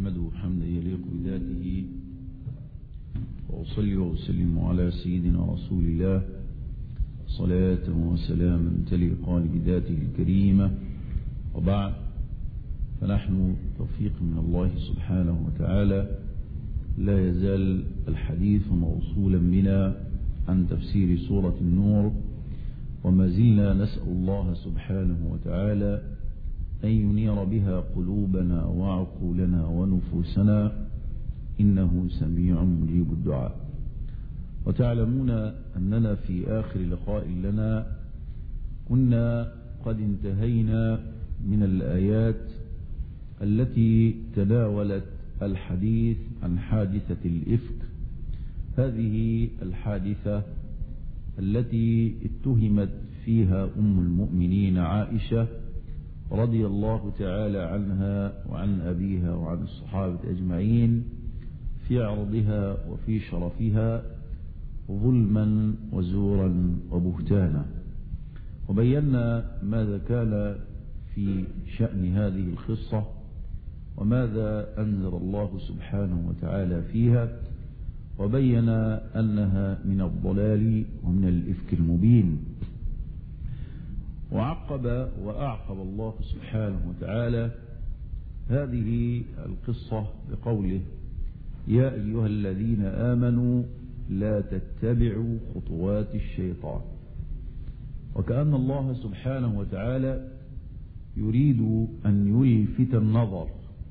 أحمده حمدا يليق بذاته وأصلي وأسلم على سيدنا رسول الله صلاة وسلاما تليقان بذاته الكريمة وبعد فنحن توفيق من الله سبحانه وتعالى لا يزال الحديث موصولا بنا عن تفسير سورة النور وما زلنا نسأل الله سبحانه وتعالى أن ينير بها قلوبنا وعقولنا ونفوسنا إنه سميع مجيب الدعاء وتعلمون أننا في آخر لقاء لنا كنا قد انتهينا من الآيات التي تناولت الحديث عن حادثة الإفك هذه الحادثة التي اتهمت فيها أم المؤمنين عائشة رضي الله تعالى عنها وعن أبيها وعن الصحابة أجمعين في عرضها وفي شرفها ظلما وزورا وبهتانا وبينا ماذا كان في شأن هذه الخصة وماذا أنزل الله سبحانه وتعالى فيها وبين أنها من الضلال ومن الإفك المبين وعقب وأعقب الله سبحانه وتعالى هذه القصة بقوله يا أيها الذين آمنوا لا تتبعوا خطوات الشيطان وكأن الله سبحانه وتعالى يريد أن يلفت النظر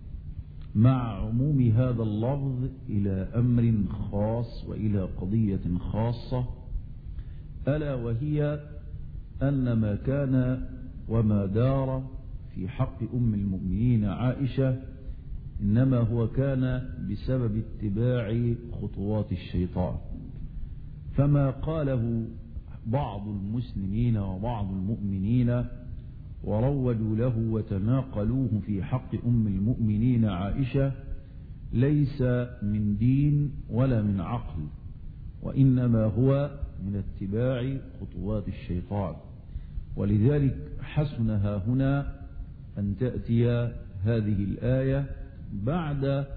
مع عموم هذا اللفظ إلى أمر خاص وإلى قضية خاصة ألا وهي أن ما كان وما دار في حق أم المؤمنين عائشة إنما هو كان بسبب اتباع خطوات الشيطان فما قاله بعض المسلمين وبعض المؤمنين وروجوا له وتناقلوه في حق أم المؤمنين عائشة ليس من دين ولا من عقل وإنما هو من اتباع خطوات الشيطان ولذلك حسنها هنا أن تأتي هذه الآية بعد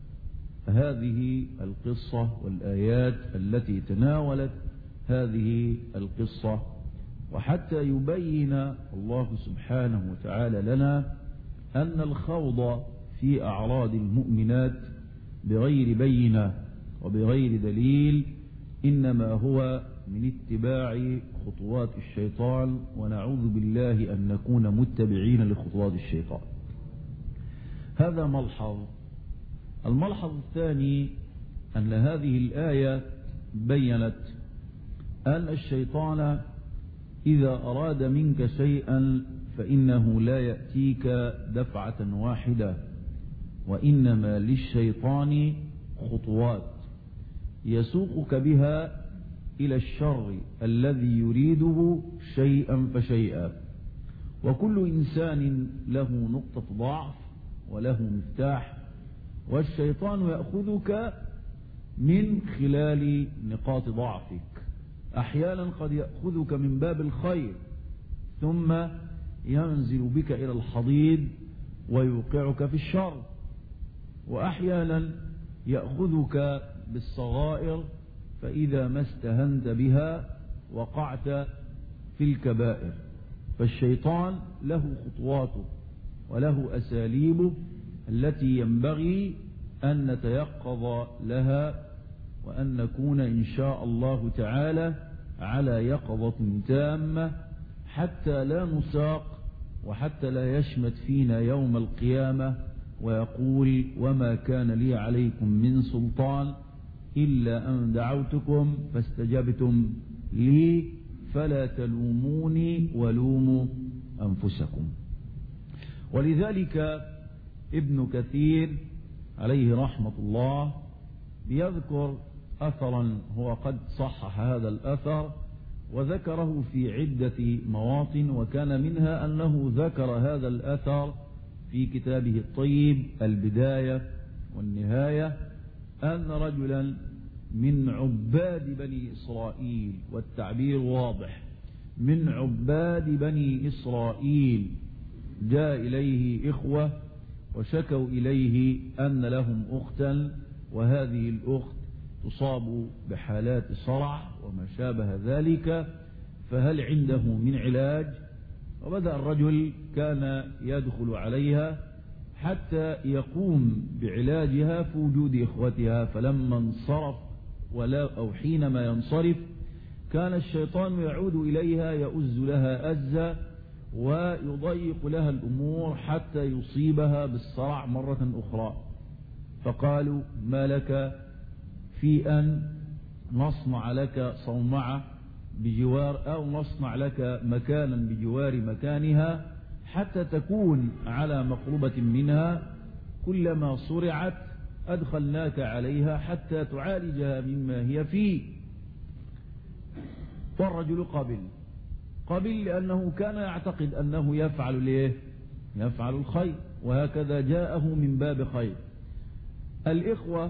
هذه القصة والآيات التي تناولت هذه القصة وحتى يبين الله سبحانه وتعالى لنا أن الخوض في أعراض المؤمنات بغير بينة وبغير دليل إنما هو من اتباع خطوات الشيطان ونعوذ بالله أن نكون متبعين لخطوات الشيطان هذا ملحظ الملحظ الثاني أن هذه الآية بينت أن الشيطان إذا أراد منك شيئا فإنه لا يأتيك دفعة واحدة وإنما للشيطان خطوات يسوقك بها إلى الشر الذي يريده شيئا فشيئا وكل إنسان له نقطة ضعف وله مفتاح والشيطان يأخذك من خلال نقاط ضعفك أحيانا قد يأخذك من باب الخير ثم ينزل بك إلى الحضيض ويوقعك في الشر وأحيانا يأخذك بالصغائر فإذا ما استهنت بها وقعت في الكبائر فالشيطان له خطواته وله أساليبه التي ينبغي أن نتيقظ لها وأن نكون إن شاء الله تعالى على يقظة تامة حتى لا نساق وحتى لا يشمت فينا يوم القيامة ويقول وما كان لي عليكم من سلطان إلا أن دعوتكم فاستجبتم لي فلا تلوموني ولوموا أنفسكم ولذلك ابن كثير عليه رحمة الله بيذكر أثرا هو قد صحح هذا الأثر وذكره في عدة مواطن وكان منها أنه ذكر هذا الأثر في كتابه الطيب البداية والنهاية أن رجلا من عباد بني إسرائيل والتعبير واضح من عباد بني إسرائيل جاء إليه إخوة وشكوا إليه أن لهم أختا وهذه الأخت تصاب بحالات صرع وما شابه ذلك فهل عنده من علاج وبدأ الرجل كان يدخل عليها حتى يقوم بعلاجها في وجود إخوتها فلما انصرف ولا أو حينما ينصرف كان الشيطان يعود إليها يؤز لها أزا ويضيق لها الأمور حتى يصيبها بالصرع مرة أخرى فقالوا ما لك في أن نصنع لك صومعة بجوار أو نصنع لك مكانا بجوار مكانها حتى تكون على مقربة منها كلما صرعت أدخلناك عليها حتى تعالجها مما هي فيه والرجل قبل قبل لأنه كان يعتقد أنه يفعل ليه يفعل الخير وهكذا جاءه من باب خير الإخوة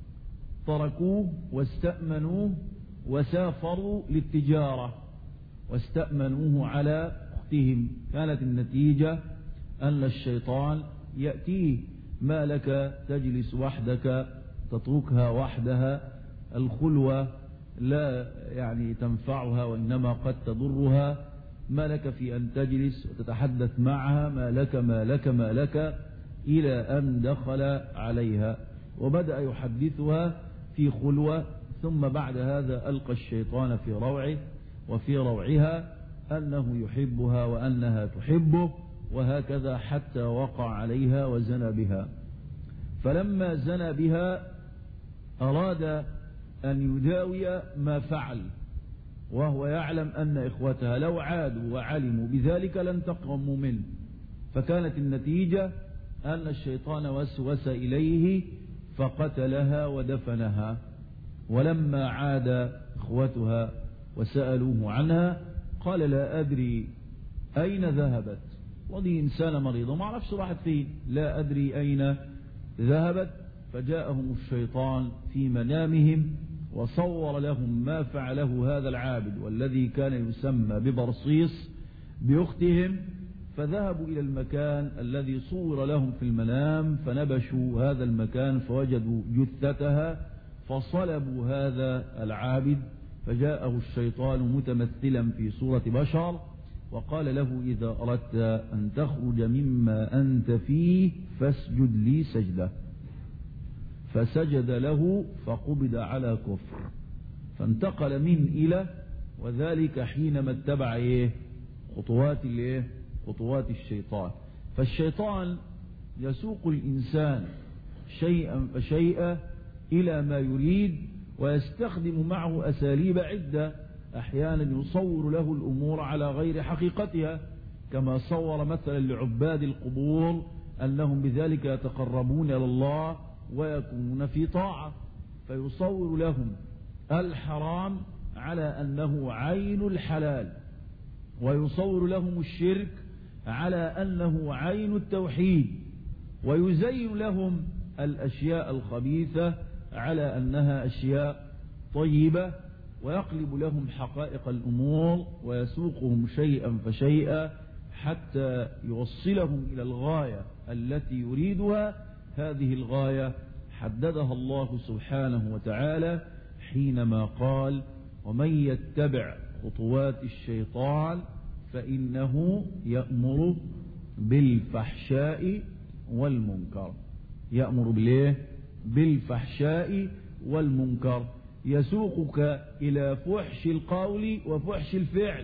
تركوه واستأمنوه وسافروا للتجارة واستأمنوه على أختهم كانت النتيجة أن الشيطان يأتيه ما لك تجلس وحدك تتركها وحدها الخلوة لا يعني تنفعها وإنما قد تضرها ما لك في أن تجلس وتتحدث معها ما لك ما لك ما لك إلى أن دخل عليها وبدأ يحدثها في خلوة ثم بعد هذا ألقى الشيطان في روعه وفي روعها أنه يحبها وأنها تحبه وهكذا حتى وقع عليها وزنى بها فلما زنى بها أراد أن يداوي ما فعل وهو يعلم أن إخوتها لو عادوا وعلموا بذلك لن تقرموا منه فكانت النتيجة أن الشيطان وسوس إليه فقتلها ودفنها ولما عاد إخوتها وسألوه عنها قال لا أدري أين ذهبت ودي إنسانة مريضة ما عرفش راحت فين لا أدري أين ذهبت فجاءهم الشيطان في منامهم وصور لهم ما فعله هذا العابد والذي كان يسمى ببرصيص بأختهم فذهبوا إلى المكان الذي صور لهم في المنام فنبشوا هذا المكان فوجدوا جثتها فصلبوا هذا العابد فجاءه الشيطان متمثلا في صورة بشر وقال له إذا أردت أن تخرج مما أنت فيه فاسجد لي سجدة فسجد له فقبض على كفر فانتقل من إلى وذلك حينما اتبع إيه خطوات الإيه خطوات الشيطان فالشيطان يسوق الإنسان شيئا فشيئا إلى ما يريد ويستخدم معه أساليب عدة أحيانا يصور له الأمور على غير حقيقتها كما صور مثلا لعباد القبور أنهم بذلك يتقربون إلى الله ويكونون في طاعة فيصور لهم الحرام على أنه عين الحلال ويصور لهم الشرك على أنه عين التوحيد ويزين لهم الأشياء الخبيثة على أنها أشياء طيبة ويقلب لهم حقائق الأمور ويسوقهم شيئا فشيئا حتى يوصلهم إلى الغاية التي يريدها هذه الغاية حددها الله سبحانه وتعالى حينما قال ومن يتبع خطوات الشيطان فإنه يأمر بالفحشاء والمنكر يأمر بالإيه؟ بالفحشاء والمنكر يسوقك إلى فحش القول وفحش الفعل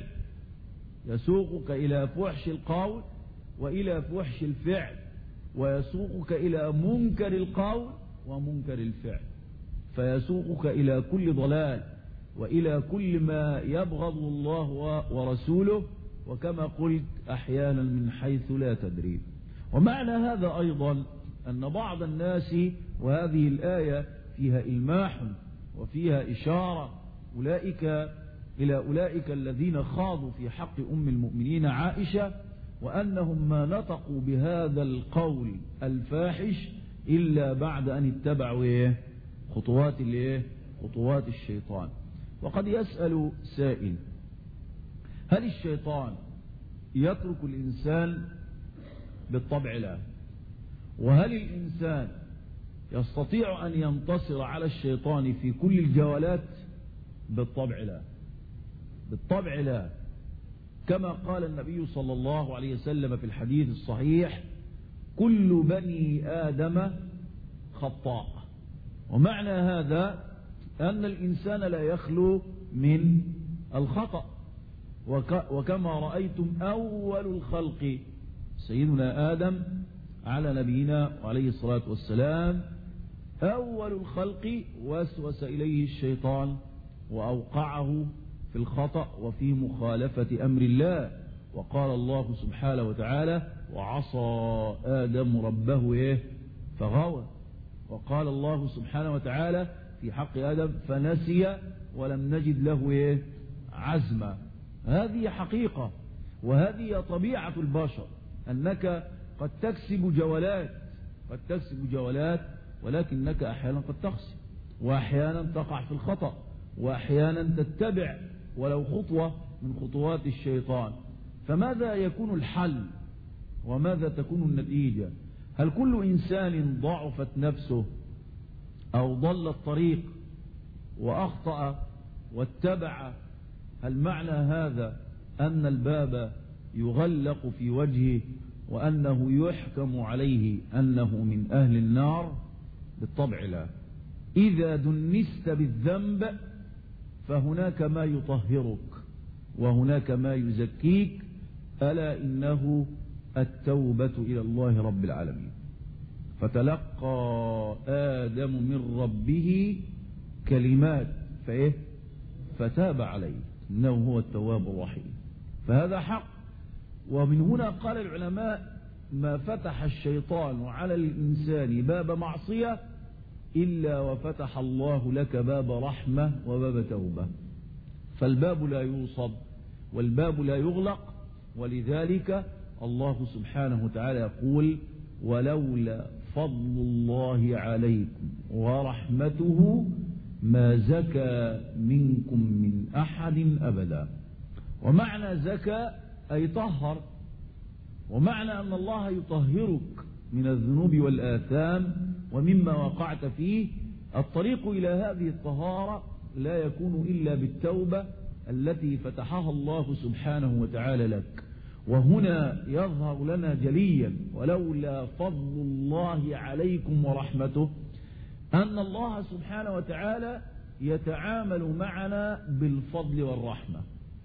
يسوقك إلى فحش القول وإلى فحش الفعل ويسوقك إلى منكر القول ومنكر الفعل فيسوقك إلى كل ضلال وإلى كل ما يبغض الله ورسوله وكما قلت أحيانا من حيث لا تدري ومعنى هذا أيضا أن بعض الناس وهذه الآية فيها إلماح وفيها إشارة أولئك إلى أولئك الذين خاضوا في حق أم المؤمنين عائشة وأنهم ما نطقوا بهذا القول الفاحش إلا بعد أن اتبعوا إيه؟ خطوات الإيه؟ خطوات الشيطان وقد يسأل سائل هل الشيطان يترك الإنسان بالطبع لا وهل الإنسان يستطيع أن ينتصر على الشيطان في كل الجولات بالطبع لا بالطبع لا كما قال النبي صلى الله عليه وسلم في الحديث الصحيح كل بني آدم خطاء ومعنى هذا أن الإنسان لا يخلو من الخطأ وكما رأيتم أول الخلق سيدنا آدم على نبينا عليه الصلاة والسلام أول الخلق وسوس إليه الشيطان وأوقعه في الخطأ وفي مخالفة أمر الله وقال الله سبحانه وتعالى وعصى آدم ربه إيه فغوى وقال الله سبحانه وتعالى في حق آدم فنسي ولم نجد له إيه عزما هذه حقيقة وهذه طبيعة البشر أنك قد تكسب جولات قد تكسب جولات ولكنك أحيانا قد تخسر وأحيانا تقع في الخطأ وأحيانا تتبع ولو خطوة من خطوات الشيطان فماذا يكون الحل وماذا تكون النتيجة هل كل إنسان ضعفت نفسه أو ضل الطريق وأخطأ واتبع هل معنى هذا أن الباب يغلق في وجهه وأنه يحكم عليه أنه من أهل النار بالطبع لا إذا دنست بالذنب فهناك ما يطهرك وهناك ما يزكيك ألا إنه التوبة إلى الله رب العالمين فتلقى آدم من ربه كلمات فإيه فتاب عليه إنه هو التواب الرحيم فهذا حق ومن هنا قال العلماء ما فتح الشيطان على الإنسان باب معصية إلا وفتح الله لك باب رحمة وباب توبة فالباب لا يوصب والباب لا يغلق ولذلك الله سبحانه وتعالى يقول ولولا فضل الله عليكم ورحمته ما زكى منكم من أحد أبدا ومعنى زكى أي طهر ومعنى أن الله يطهرك من الذنوب والآثام ومما وقعت فيه الطريق إلى هذه الطهارة لا يكون إلا بالتوبة التي فتحها الله سبحانه وتعالى لك وهنا يظهر لنا جليا ولولا فضل الله عليكم ورحمته أن الله سبحانه وتعالى يتعامل معنا بالفضل والرحمة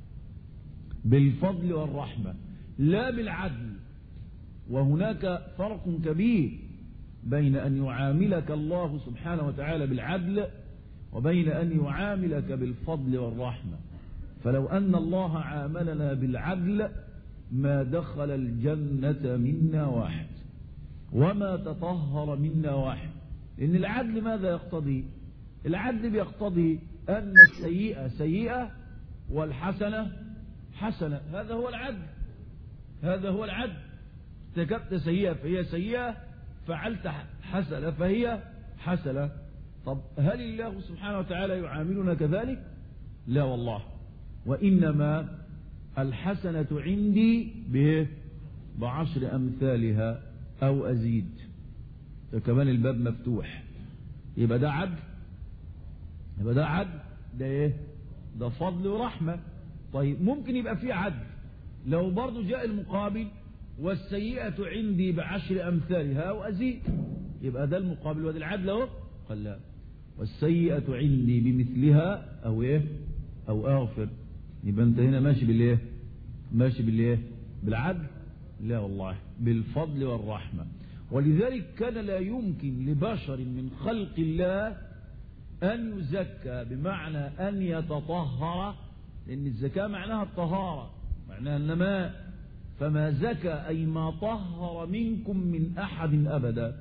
بالفضل والرحمة لا بالعدل وهناك فرق كبير بين أن يعاملك الله سبحانه وتعالى بالعدل وبين أن يعاملك بالفضل والرحمة فلو أن الله عاملنا بالعدل ما دخل الجنة منا واحد وما تطهر منا واحد إن العدل ماذا يقتضي العدل بيقتضي أن السيئة سيئة والحسنة حسنة هذا هو العدل هذا هو العدل ارتكبت سيئة فهي سيئة فعلت حسنة فهي حسنة طب هل الله سبحانه وتعالى يعاملنا كذلك لا والله وإنما الحسنة عندي به بعشر أمثالها أو أزيد كمان الباب مفتوح يبقى ده عدل يبقى ده عدل ده ايه ده فضل ورحمة طيب ممكن يبقى فيه عدل لو برضو جاء المقابل والسيئة عندي بعشر أمثالها وأزيد يبقى ده المقابل وده العدل اهو قال لا والسيئة عندي بمثلها أو إيه أو أغفر يبقى أنت هنا ماشي بالإيه ماشي بالإيه بالعدل لا والله بالفضل والرحمة ولذلك كان لا يمكن لبشر من خلق الله أن يزكى بمعنى أن يتطهر لأن الزكاة معناها الطهارة معناها النماء فما زكى أي ما طهر منكم من أحد أبدا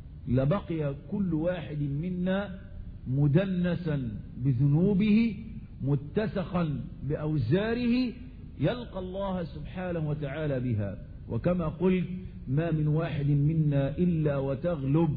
لبقي كل واحد منا مدنسا بذنوبه متسخا بأوزاره يلقى الله سبحانه وتعالى بها وكما قلت ما من واحد منا إلا وتغلب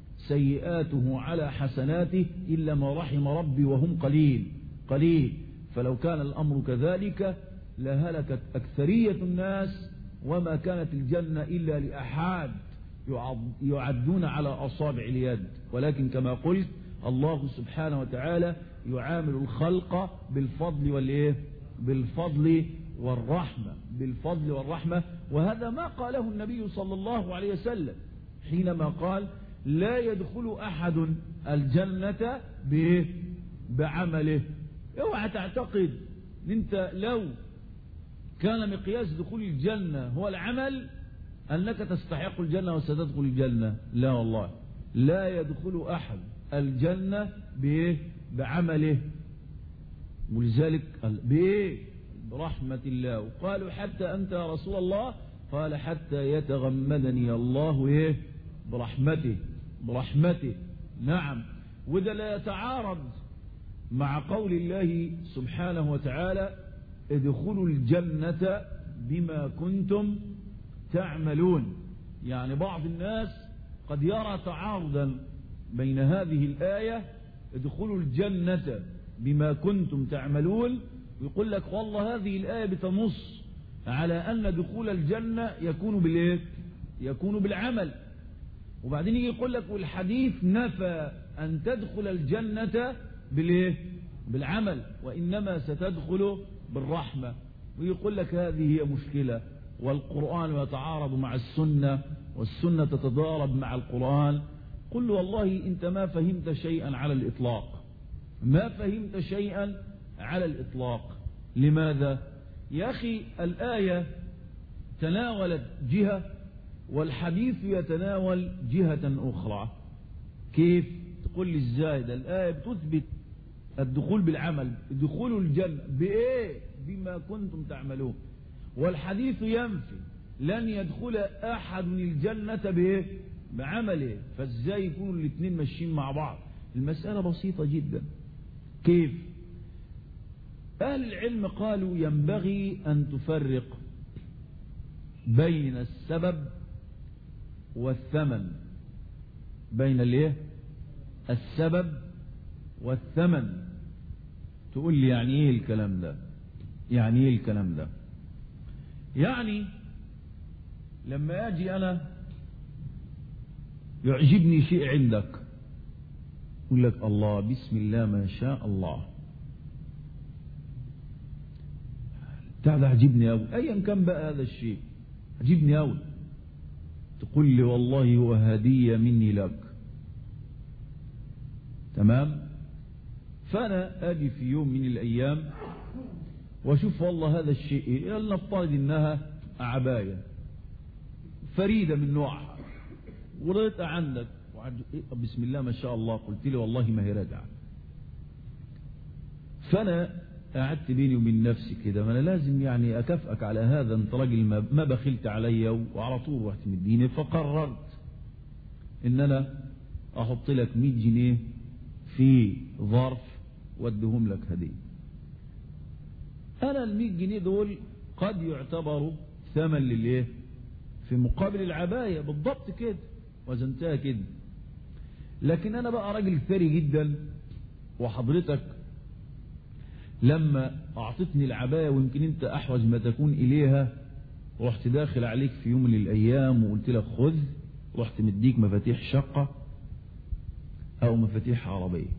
سيئاته على حسناته إلا ما رحم ربي وهم قليل قليل فلو كان الأمر كذلك لهلكت أكثرية الناس وما كانت الجنة إلا لأحاد يعدون على أصابع اليد ولكن كما قلت الله سبحانه وتعالى يعامل الخلق بالفضل والإيه بالفضل والرحمة بالفضل والرحمة وهذا ما قاله النبي صلى الله عليه وسلم حينما قال لا يدخل أحد الجنة بإيه بعمله اوعى تعتقد انت لو كان مقياس دخول الجنة هو العمل أنك تستحق الجنة وستدخل الجنة لا والله لا يدخل أحد الجنة بإيه بعمله ولذلك بإيه برحمة الله وقالوا حتى أنت يا رسول الله قال حتى يتغمدني الله إيه برحمته برحمته نعم وده لا يتعارض مع قول الله سبحانه وتعالى ادخلوا الجنة بما كنتم تعملون يعني بعض الناس قد يرى تعارضا بين هذه الآية ادخلوا الجنة بما كنتم تعملون ويقول لك والله هذه الآية بتنص على أن دخول الجنة يكون بالإيه يكون بالعمل وبعدين يجي يقول لك والحديث نفى أن تدخل الجنة بالإيه بالعمل وإنما ستدخل بالرحمة ويقول لك هذه هي مشكلة والقرآن يتعارض مع السنة والسنة تتضارب مع القرآن قل له والله أنت ما فهمت شيئا على الإطلاق ما فهمت شيئا على الإطلاق لماذا يا أخي الآية تناولت جهة والحديث يتناول جهة أخرى كيف تقول لي ازاي ده الآية بتثبت الدخول بالعمل دخول الجنة بإيه بما كنتم تعملون والحديث ينفي لن يدخل أحد الجنة بإيه بعمله فازاي يكونوا الاثنين ماشيين مع بعض المسألة بسيطة جدا كيف أهل العلم قالوا ينبغي أن تفرق بين السبب والثمن بين الايه السبب والثمن تقول لي يعني ايه الكلام ده يعني ايه الكلام ده يعني لما اجي انا يعجبني شيء عندك يقول لك الله بسم الله ما شاء الله تعال عجبني أوي أيا كان بقى هذا الشيء عجبني أوي تقول لي والله هو هدية مني لك تمام فأنا أجي في يوم من الأيام وأشوف والله هذا الشيء نفترض إنها عباية فريدة من نوعها وريتها عندك بسم الله ما شاء الله قلت لي والله ما هي راجعة فأنا قعدت بيني وبين نفسي كده ما انا لازم يعني اكافئك على هذا انت راجل ما بخلت عليا وعلى طول رحت مديني فقررت ان انا احط لك 100 جنيه في ظرف وادهم لك هديه انا ال 100 جنيه دول قد يعتبروا ثمن للايه في مقابل العبايه بالضبط كده وزنتها كده لكن انا بقى راجل ثري جدا وحضرتك لما أعطتني العباية ويمكن أنت أحوج ما تكون إليها رحت داخل عليك في يوم من الأيام وقلت لك خذ رحت مديك مفاتيح شقة أو مفاتيح عربية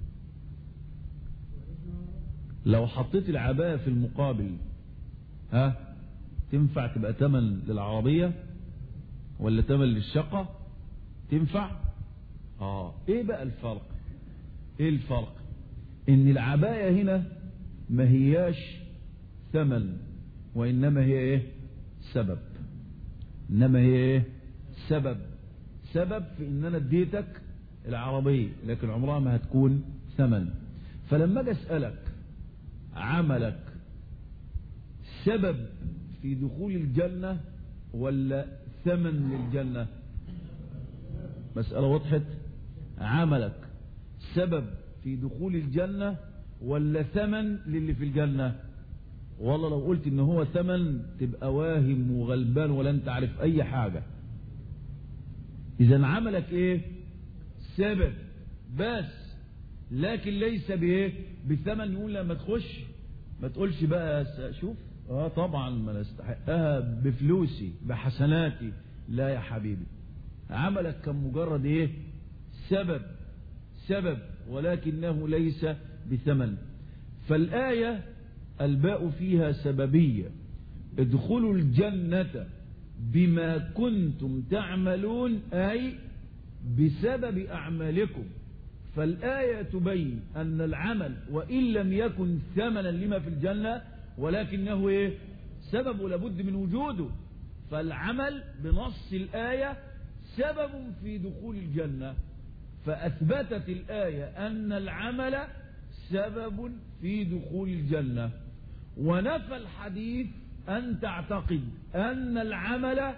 لو حطيت العباية في المقابل ها تنفع تبقى تمن للعربية ولا تمن للشقة تنفع اه ايه بقى الفرق ايه الفرق ان العباية هنا ما هياش ثمن وإنما هي إيه سبب إنما هي إيه سبب سبب في إن أنا اديتك العربية لكن عمرها ما هتكون ثمن فلما أجي أسألك عملك سبب في دخول الجنة ولا ثمن للجنة مسألة وضحت عملك سبب في دخول الجنة ولا ثمن للي في الجنة والله لو قلت ان هو ثمن تبقى واهم وغلبان ولا انت عارف اي حاجة اذا عملك ايه سبب بس لكن ليس بايه بثمن يقول لما تخش ما تقولش بقى شوف اه طبعا ما نستحقها بفلوسي بحسناتي لا يا حبيبي عملك كان مجرد ايه سبب سبب ولكنه ليس بثمن فالآية الباء فيها سببية ادخلوا الجنة بما كنتم تعملون أي بسبب أعمالكم فالآية تبين أن العمل وإن لم يكن ثمنا لما في الجنة ولكنه إيه؟ سبب لابد من وجوده فالعمل بنص الآية سبب في دخول الجنة فأثبتت الآية أن العمل سبب في دخول الجنة ونفى الحديث أن تعتقد أن العمل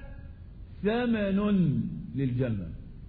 ثمن للجنة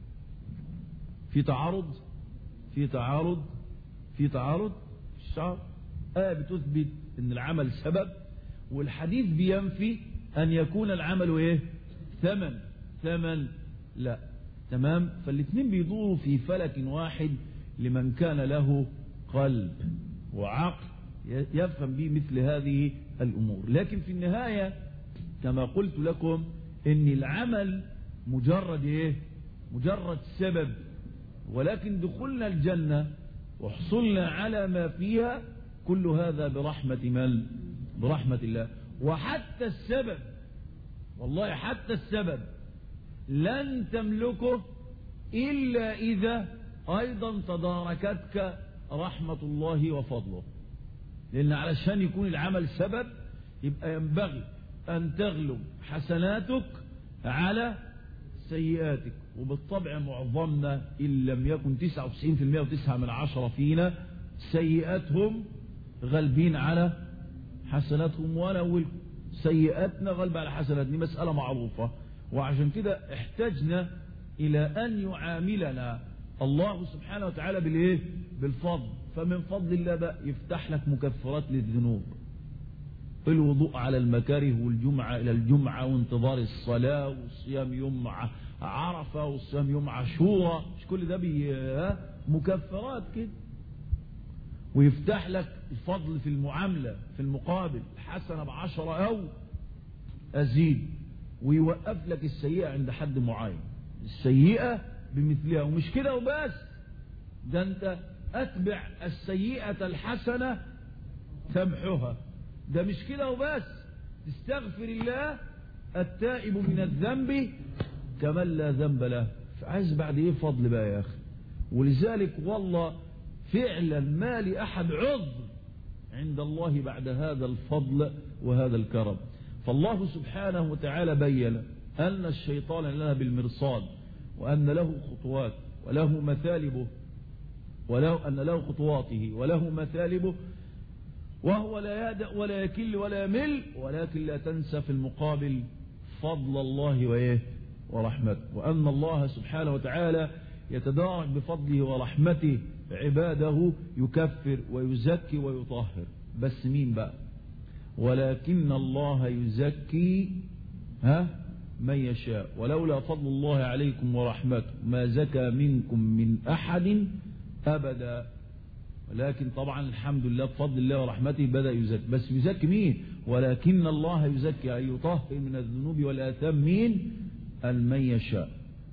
في تعارض في تعارض في تعارض الشعر آية بتثبت أن العمل سبب والحديث بينفي أن يكون العمل إيه ثمن ثمن لا تمام فالاثنين بيدوروا في فلك واحد لمن كان له قلب وعقل يفهم به مثل هذه الأمور لكن في النهاية كما قلت لكم ان العمل مجرد ايه مجرد سبب ولكن دخولنا الجنة وحصلنا على ما فيها كل هذا برحمة من برحمة الله وحتى السبب والله حتى السبب لن تملكه إلا إذا أيضا تداركتك رحمة الله وفضله لأن علشان يكون العمل سبب يبقى ينبغي أن تغلب حسناتك على سيئاتك وبالطبع معظمنا إن لم يكن 99% وتسعة من عشرة فينا سيئاتهم غالبين على حسناتهم ولو سيئاتنا غالبة على حسناتنا مسألة معروفة وعشان كده احتجنا إلى أن يعاملنا الله سبحانه وتعالى بالايه بالفضل فمن فضل الله بقى يفتح لك مكفرات للذنوب الوضوء على المكاره والجمعة إلى الجمعة وانتظار الصلاة والصيام يوم عرفة والصيام يوم عاشوراء مش كل ده بي مكفرات كده ويفتح لك الفضل في المعاملة في المقابل حسنة بعشرة أو أزيد ويوقف لك السيئة عند حد معين السيئة بمثلها ومش كده وبس ده انت اتبع السيئة الحسنة تمحها ده مش كده وبس تستغفر الله التائب من الذنب كمن لا ذنب له عايز بعد ايه فضل بقى يا اخي ولذلك والله فعلا ما لأحد عذر عند الله بعد هذا الفضل وهذا الكرم فالله سبحانه وتعالى بين أن الشيطان لنا بالمرصاد وأن له خطوات وله مثالبه وله أن له خطواته وله مثالبه وهو لا يدع ولا يكل ولا يمل ولكن لا تنسى في المقابل فضل الله وإيه ورحمته وأن الله سبحانه وتعالى يتدارك بفضله ورحمته عباده يكفر ويزكي ويطهر بس مين بقى ولكن الله يزكي ها من يشاء ولولا فضل الله عليكم ورحمته ما زكى منكم من أحد أبدا ولكن طبعا الحمد لله بفضل الله ورحمته بدأ يزكي بس يزكي مين ولكن الله يزكي أن يطهر من الذنوب والآثام مين من يشاء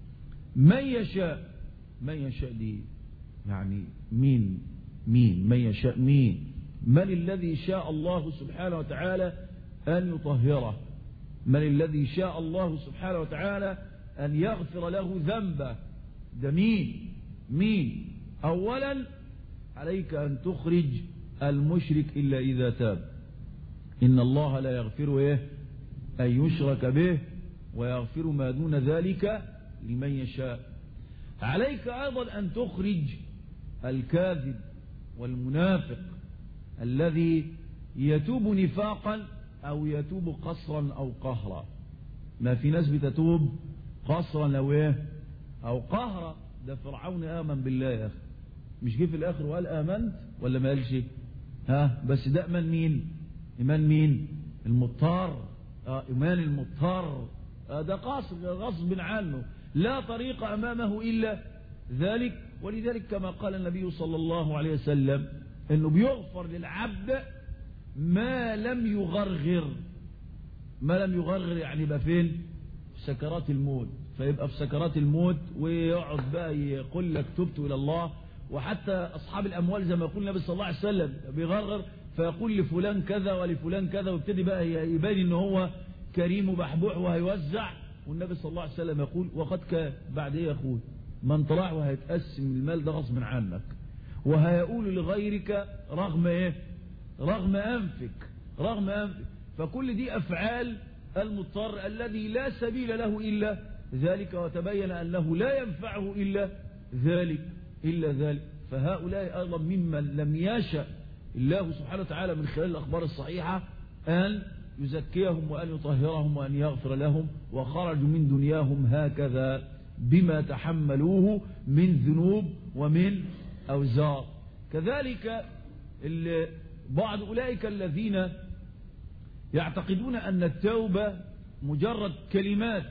من يشاء من يشاء دي يعني مين مين من يشاء مين من الذي شاء الله سبحانه وتعالى أن يطهره من الذي شاء الله سبحانه وتعالى أن يغفر له ذنبه ده مين مين أولا عليك أن تخرج المشرك إلا إذا تاب إن الله لا يغفر إيه أن يشرك به ويغفر ما دون ذلك لمن يشاء عليك أيضا أن تخرج الكاذب والمنافق الذي يتوب نفاقا أو يتوب قصرا أو قهرا ما في ناس بتتوب قصرا أو إيه أو قهرا ده فرعون آمن بالله يا أخي مش جه في الآخر وقال آمنت ولا ما قالش ها بس ده إيمان مين إيمان مين المضطر آه إيمان المضطر آه ده قاصر غصب عنه لا طريق أمامه إلا ذلك ولذلك كما قال النبي صلى الله عليه وسلم انه بيغفر للعبد ما لم يغرغر ما لم يغرغر يعني يبقى فين سكرات الموت فيبقى في سكرات الموت ويقعد بقى يقول لك تبت إلى الله وحتى أصحاب الأموال زي ما يقول النبي صلى الله عليه وسلم بيغرغر فيقول لفلان كذا ولفلان كذا ويبتدي بقى يبان ان هو كريم ومحبوح وهيوزع والنبي صلى الله عليه وسلم يقول وقد كان بعد ايه يا اخوي من طلع وهيتقسم المال ده غصب عنك وهيقول لغيرك رغم ايه رغم انفك رغم انفك فكل دي افعال المضطر الذي لا سبيل له الا ذلك وتبين انه لا ينفعه الا ذلك الا ذلك فهؤلاء ايضا ممن لم يشأ الله سبحانه وتعالى من خلال الأخبار الصحيحة أن يزكيهم وأن يطهرهم وأن يغفر لهم وخرجوا من دنياهم هكذا بما تحملوه من ذنوب ومن أوزار كذلك بعض أولئك الذين يعتقدون أن التوبة مجرد كلمات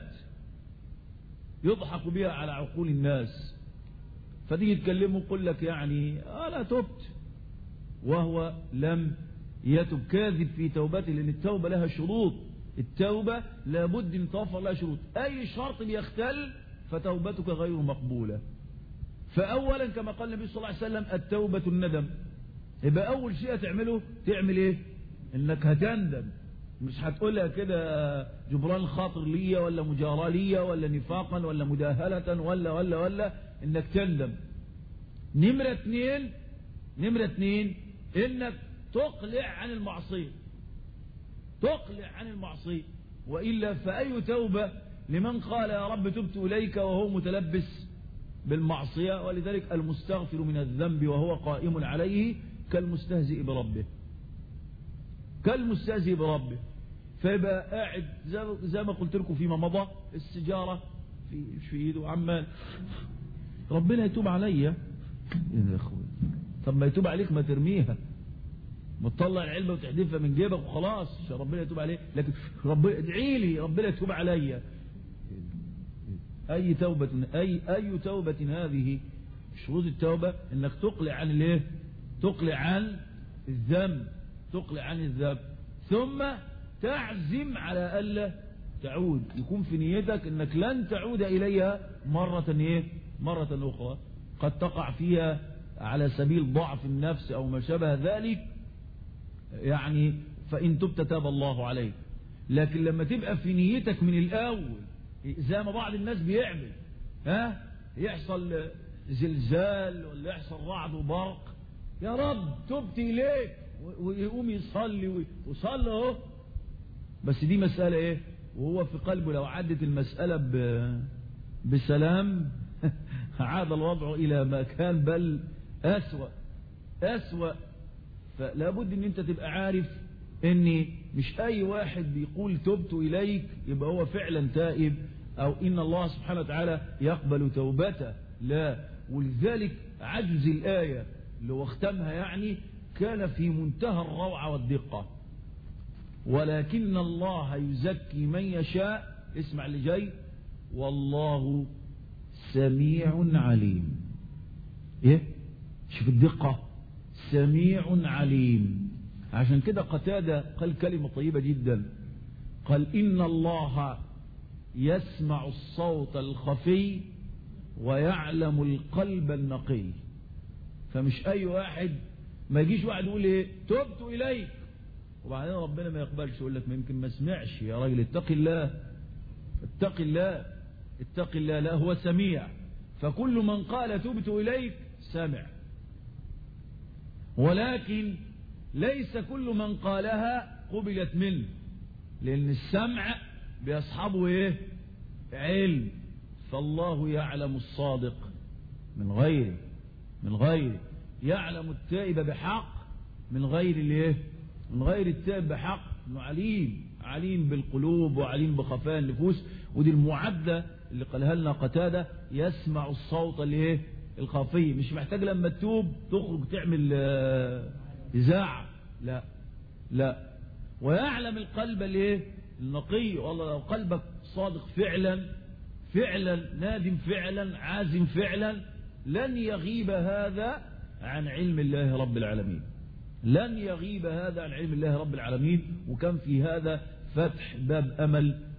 يضحك بها على عقول الناس فتيجي يتكلموا يقول لك يعني أنا تبت وهو لم يتب كاذب في توبته لأن التوبة لها شروط التوبة لابد أن توفر لها شروط أي شرط بيختل فتوبتك غير مقبولة فأولا كما قال النبي صلى الله عليه وسلم التوبة الندم يبقى أول شيء تعمله تعمل إيه إنك هتندم مش هتقولها كده جبران خاطر ليا ولا مجاراة ليا ولا نفاقا ولا مداهلة ولا ولا ولا إنك تندم نمرة اتنين نمرة اتنين انك تقلع عن المعصية تقلع عن المعصية وإلا فأي توبة لمن قال يا رب تبت إليك وهو متلبس بالمعصية ولذلك المستغفر من الذنب وهو قائم عليه كالمستهزئ بربه كالمستهزئ بربه فيبقى قاعد زي ما قلت لكم فيما مضى السجارة في في ايده عمال ربنا يتوب عليا يا اخوي طب ما يتوب عليك ما ترميها ما تطلع العلبة وتحدفها من جيبك وخلاص عشان ربنا يتوب عليك لكن ربنا ادعي لي ربنا يتوب عليا اي توبة اي اي توبة هذه شروط التوبة انك تقلع عن الايه تقلع عن الذنب تقلع عن الذنب ثم تعزم على الا تعود يكون في نيتك انك لن تعود اليها مرة ايه مرة اخرى قد تقع فيها على سبيل ضعف النفس او ما شابه ذلك يعني فإن تبت تاب الله عليك لكن لما تبقى في نيتك من الأول زي ما بعض الناس بيعمل ها يحصل زلزال ولا يحصل رعد وبرق يا رب تبت إليك ويقوم يصلي وصلي اهو بس دي مسألة ايه وهو في قلبه لو عدت المسألة بسلام عاد الوضع إلى ما كان بل أسوأ أسوأ فلا بد ان انت تبقى عارف ان مش اي واحد بيقول تبت اليك يبقى هو فعلا تائب او ان الله سبحانه وتعالى يقبل توبته لا ولذلك عجز الآية اللي واختمها يعني كان في منتهى الروعة والدقة ولكن الله يزكي من يشاء اسمع اللي جاي والله سميع عليم ايه شوف الدقة سميع عليم عشان كده قتادة قال كلمة طيبة جدا قال إن الله يسمع الصوت الخفي ويعلم القلب النقي فمش أي واحد ما يجيش واحد يقول ايه تبت إليك وبعدين ربنا ما يقبلش يقول لك ما يمكن ما سمعش يا راجل اتق الله اتق الله اتق الله لا هو سميع فكل من قال تبت إليك سمع ولكن ليس كل من قالها قبلت منه لأن السمع بيصحبه إيه علم فالله يعلم الصادق من غيره من غيره يعلم التائب بحق من غير الايه من غير التائب بحق انه عليم عليم بالقلوب وعليم بخفاء النفوس ودي المعدة اللي قالها لنا قتادة يسمع الصوت الايه الخفي مش محتاج لما تتوب تخرج تعمل إذاعة لا لا ويعلم القلب الايه النقي والله لو قلبك صادق فعلا فعلا نادم فعلا عازم فعلا لن يغيب هذا عن علم الله رب العالمين لن يغيب هذا عن علم الله رب العالمين وكان في هذا فتح باب أمل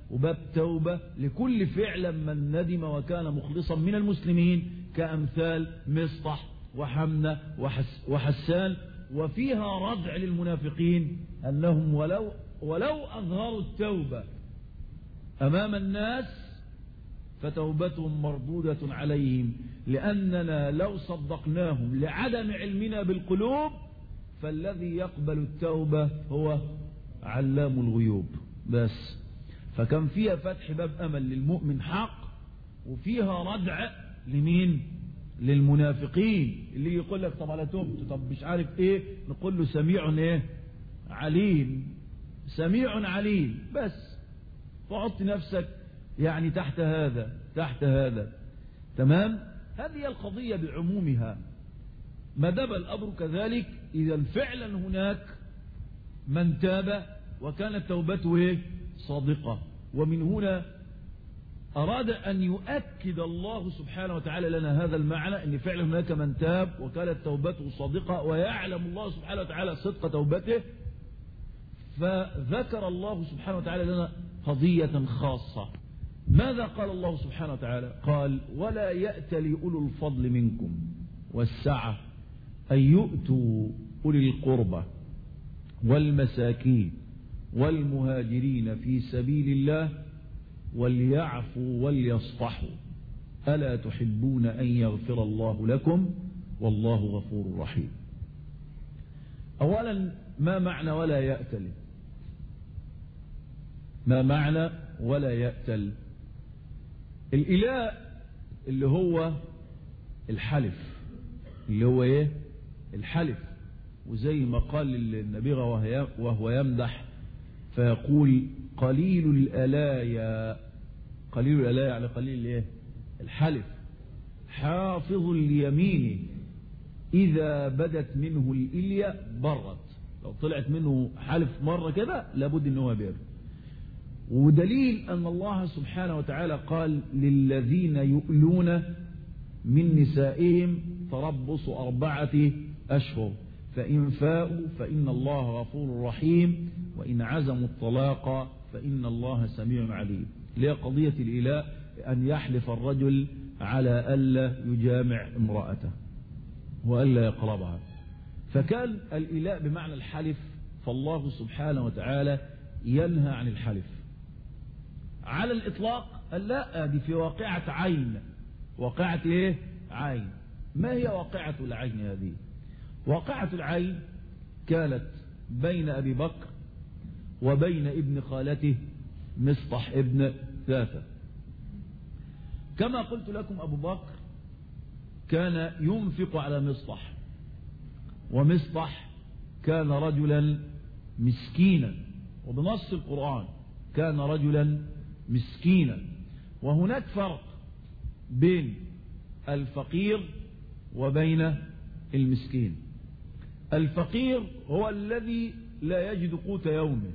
وباب توبة لكل فعل من ندم وكان مخلصا من المسلمين كأمثال مصطح وحمنة وحس وحسان وفيها ردع للمنافقين أنهم ولو, ولو أظهروا التوبة أمام الناس فتوبتهم مردودة عليهم لأننا لو صدقناهم لعدم علمنا بالقلوب فالذي يقبل التوبة هو علام الغيوب بس فكان فيها فتح باب أمل للمؤمن حق وفيها ردع لمين للمنافقين اللي يقول لك طب على توبته طب مش عارف ايه نقول له سميع ايه عليم سميع عليم بس فحط نفسك يعني تحت هذا تحت هذا تمام هذه القضية بعمومها ما دام الأمر كذلك إذا فعلا هناك من تاب وكانت توبته إيه؟ صادقة ومن هنا أراد أن يؤكد الله سبحانه وتعالى لنا هذا المعنى أن فعلا هناك من تاب وكانت توبته صادقة ويعلم الله سبحانه وتعالى صدق توبته فذكر الله سبحانه وتعالى لنا قضية خاصة ماذا قال الله سبحانه وتعالى قال ولا يأت لأولو الفضل منكم والسعة أن يؤتوا أولي القربى والمساكين والمهاجرين في سبيل الله وليعفوا وليصفحوا ألا تحبون أن يغفر الله لكم والله غفور رحيم أولا ما معنى ولا يأتل ما معنى ولا يأتل الإله اللي هو الحلف اللي هو ايه الحلف وزي ما قال النبيغة وهو يمدح فيقول قليل الألايا قليل الألايا يعني قليل ايه الحلف حافظ اليمين إذا بدت منه الإليا برت لو طلعت منه حلف مرة كده لابد ان هو بير ودليل أن الله سبحانه وتعالى قال للذين يؤلون من نسائهم تربص أربعة أشهر فإن فاءوا فإن الله غفور رحيم وإن عزموا الطلاق فإن الله سميع عليم ليه قضية الإله أن يحلف الرجل على ألا يجامع امرأته وألا يقربها فكان الإله بمعنى الحلف فالله سبحانه وتعالى ينهى عن الحلف على الإطلاق لا دي في واقعة عين واقعة إيه عين ما هي واقعة العين هذه واقعة العين كانت بين أبي بكر وبين ابن خالته مصطح ابن ثاثة كما قلت لكم أبو بكر كان ينفق على مصطح ومصطح كان رجلا مسكينا وبنص القرآن كان رجلا مسكينا وهناك فرق بين الفقير وبين المسكين الفقير هو الذي لا يجد قوت يومه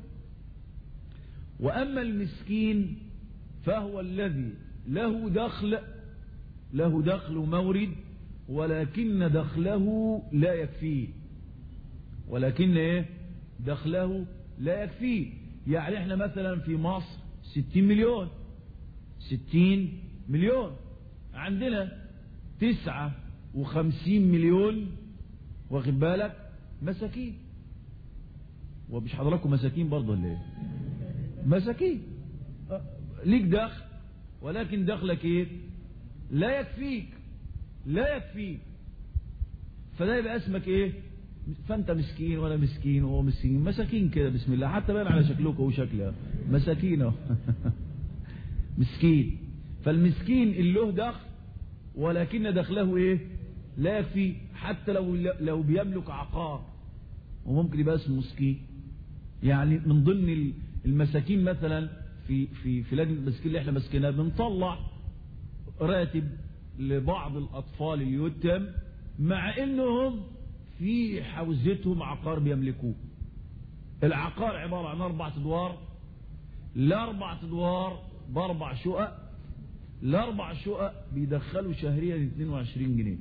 وأما المسكين فهو الذي له دخل له دخل مورد ولكن دخله لا يكفيه ولكن ايه دخله لا يكفيه يعني احنا مثلا في مصر ستين مليون ستين مليون عندنا تسعة وخمسين مليون واخد بالك مساكين ومش حضراتكم مساكين برضه ولا ايه مساكين ليك دخل ولكن دخلك ايه لا يكفيك لا يكفيك فده يبقى اسمك ايه فانت مسكين وانا مسكين وهو مسكين مساكين كده بسم الله حتى باين على شكلك وشكلها مساكين مسكين فالمسكين اللي له دخل ولكن دخله ايه لا يكفي حتى لو لو بيملك عقار وممكن يبقى اسمه مسكين يعني من ضمن المساكين مثلا في في في لجنه المساكين اللي احنا ماسكينها بنطلع راتب لبعض الاطفال اليتم مع انهم في حوزتهم عقار بيملكوه العقار عبارة عن أربع أدوار الأربع أدوار بأربع شقق الأربع شقق بيدخلوا شهريا 22 جنيه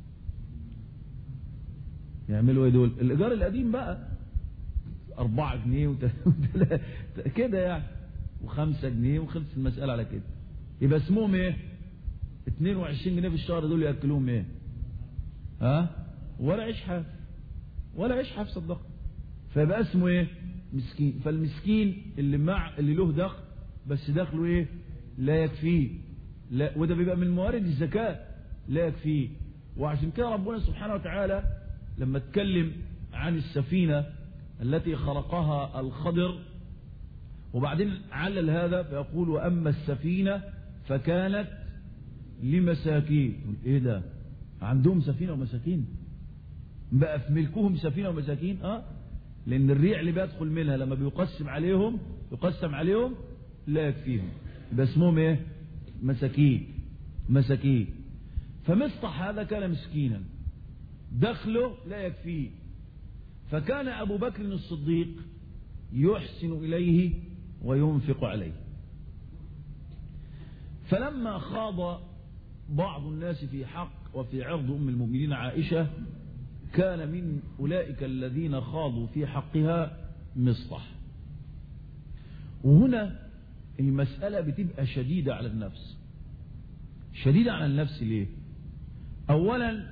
يعملوا ايه دول الإيجار القديم بقى أربعة جنيه وتل... كده يعني وخمسة جنيه وخلص المسألة على كده يبقى اسمهم ايه 22 جنيه في الشهر دول يأكلوهم ايه ها ولا عيش حاف ولا عيش حاف صدق فيبقى اسمه ايه مسكين فالمسكين اللي مع اللي له دخل بس دخله ايه لا يكفيه لا وده بيبقى من موارد الزكاة لا يكفيه وعشان كده ربنا سبحانه وتعالى لما اتكلم عن السفينة التي خلقها الخضر وبعدين علل هذا فيقول وأما السفينة فكانت لمساكين ايه ده عندهم سفينة ومساكين بقى في ملكهم سفينة ومساكين اه لان الريع اللي بيدخل منها لما بيقسم عليهم يقسم عليهم لا يكفيهم يبقى اسمهم ايه مساكين مساكين فمصطح هذا كان مسكينا دخله لا يكفيه فكان أبو بكر الصديق يحسن إليه وينفق عليه فلما خاض بعض الناس في حق وفي عرض أم المؤمنين عائشة كان من أولئك الذين خاضوا في حقها مصطح وهنا المسألة بتبقى شديدة على النفس شديدة على النفس ليه أولا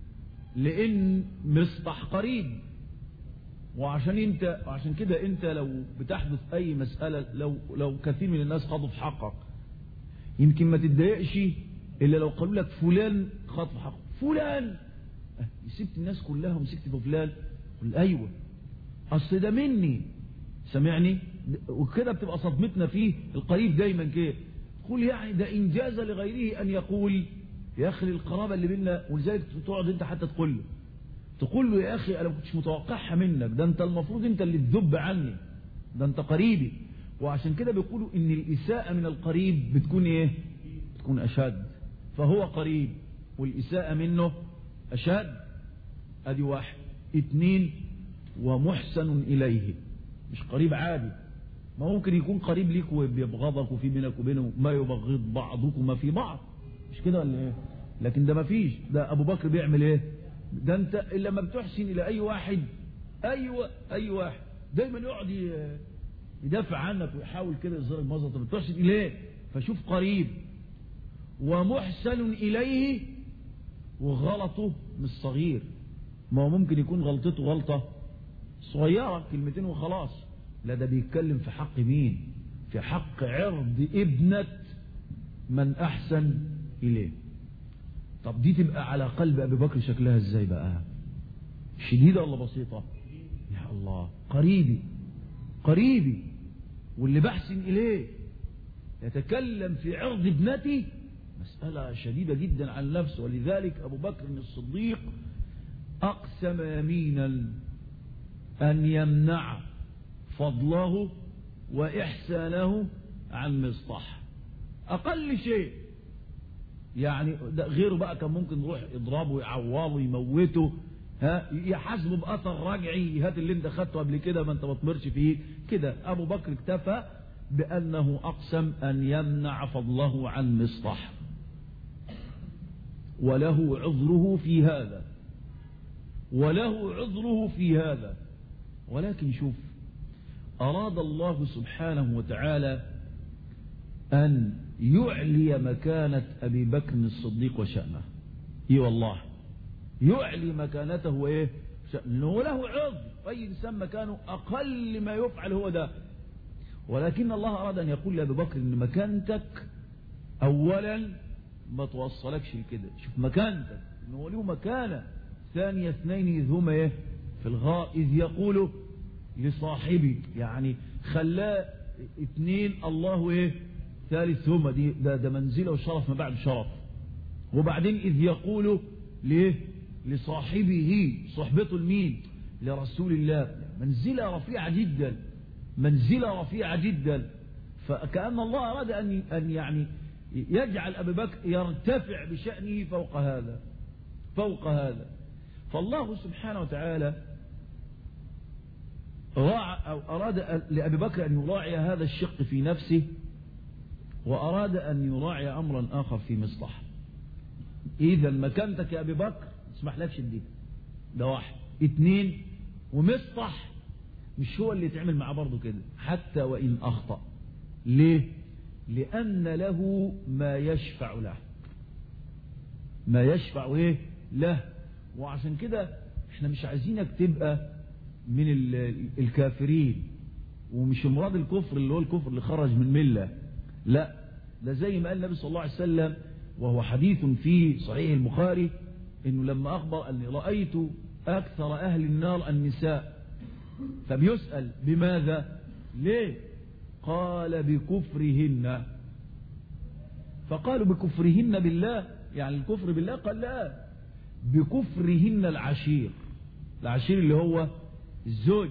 لأن مصطح قريب وعشان انت وعشان كده انت لو بتحدث اي مسألة لو لو كثير من الناس خاضوا في حقك يمكن ما تتضايقش الا لو قالوا لك فلان خاض في حقك فلان سبت الناس كلها ومسكت في فلان قل ايوه اصل ده مني سمعني وكده بتبقى صدمتنا فيه القريب دايما كده قول يعني ده انجاز لغيره ان يقول يا اخي القرابه اللي بينا ولذلك تقعد انت حتى تقول له تقول له يا اخي انا ما كنتش متوقعها منك ده انت المفروض انت اللي تذب عني ده انت قريبي وعشان كده بيقولوا ان الاساءه من القريب بتكون ايه بتكون اشد فهو قريب والاساءه منه اشد ادي واحد اتنين ومحسن اليه مش قريب عادي ما ممكن يكون قريب ليك وبيبغضك وفي بينك وبينه ما يبغض بعضكما في بعض مش كده ولا ايه لكن ده ما فيش ده ابو بكر بيعمل ايه ده انت لما بتحسن الى اي واحد ايوه اي واحد دايما يقعد يدافع عنك ويحاول كده يظهر المظهر طب بتحسن اليه فشوف قريب ومحسن اليه وغلطه مش صغير ما هو ممكن يكون غلطته غلطه صغيره كلمتين وخلاص لا ده بيتكلم في حق مين في حق عرض ابنه من احسن اليه طب دي تبقى على قلب ابي بكر شكلها ازاي بقى شديده ولا بسيطه يا الله قريبي قريبي واللي بحسن اليه يتكلم في عرض ابنتي مسألة شديدة جدا عن نفسه ولذلك أبو بكر الصديق أقسم يمينا أن يمنع فضله وإحسانه عن مصطح أقل شيء يعني غيره بقى كان ممكن يروح يضربه ويعوره ويموته ها يحاسبه باثر رجعي هات اللي انت خدته قبل كده ما انت ما تمرش فيه كده ابو بكر اكتفى بانه اقسم ان يمنع فضله عن مصطح وله عذره في هذا وله عذره في هذا ولكن شوف اراد الله سبحانه وتعالى ان يعلي مكانة أبي بكر الصديق وشأنه إي والله يعلي مكانته وإيه لأنه له عذر أي إنسان مكانه أقل ما يفعل هو ده ولكن الله أراد أن يقول لأبي بكر إن مكانتك أولا ما توصلكش لكده شوف مكانتك إنه له مكانة ثانية اثنين إذ هما إيه في الغاء إذ يقول لصاحبي يعني خلاه اثنين الله إيه ثالث هما دي ده, ده منزله وشرف ما بعد شرف وبعدين إذ يقول ليه لصاحبه صحبته المين لرسول الله منزلة رفيعة جدا منزلة رفيعة جدا فكأن الله أراد أن أن يعني يجعل أبي بكر يرتفع بشأنه فوق هذا فوق هذا فالله سبحانه وتعالى راع أو أراد لأبي بكر أن يراعي هذا الشق في نفسه وأراد أن يراعي أمرا آخر في مصلح إذا مكانتك يا أبي بكر اسمح لكش دي ده واحد اتنين ومصطح مش هو اللي يتعمل معاه برضه كده حتى وإن أخطأ ليه لأن له ما يشفع له ما يشفع ايه له وعشان كده احنا مش عايزينك تبقى من الكافرين ومش مراد الكفر اللي هو الكفر اللي خرج من ملة لا ده زي ما قال النبي صلى الله عليه وسلم وهو حديث في صحيح البخاري انه لما اخبر اني رأيت اكثر اهل النار النساء فبيسأل بماذا ليه قال بكفرهن فقالوا بكفرهن بالله يعني الكفر بالله قال لا بكفرهن العشير العشير اللي هو الزوج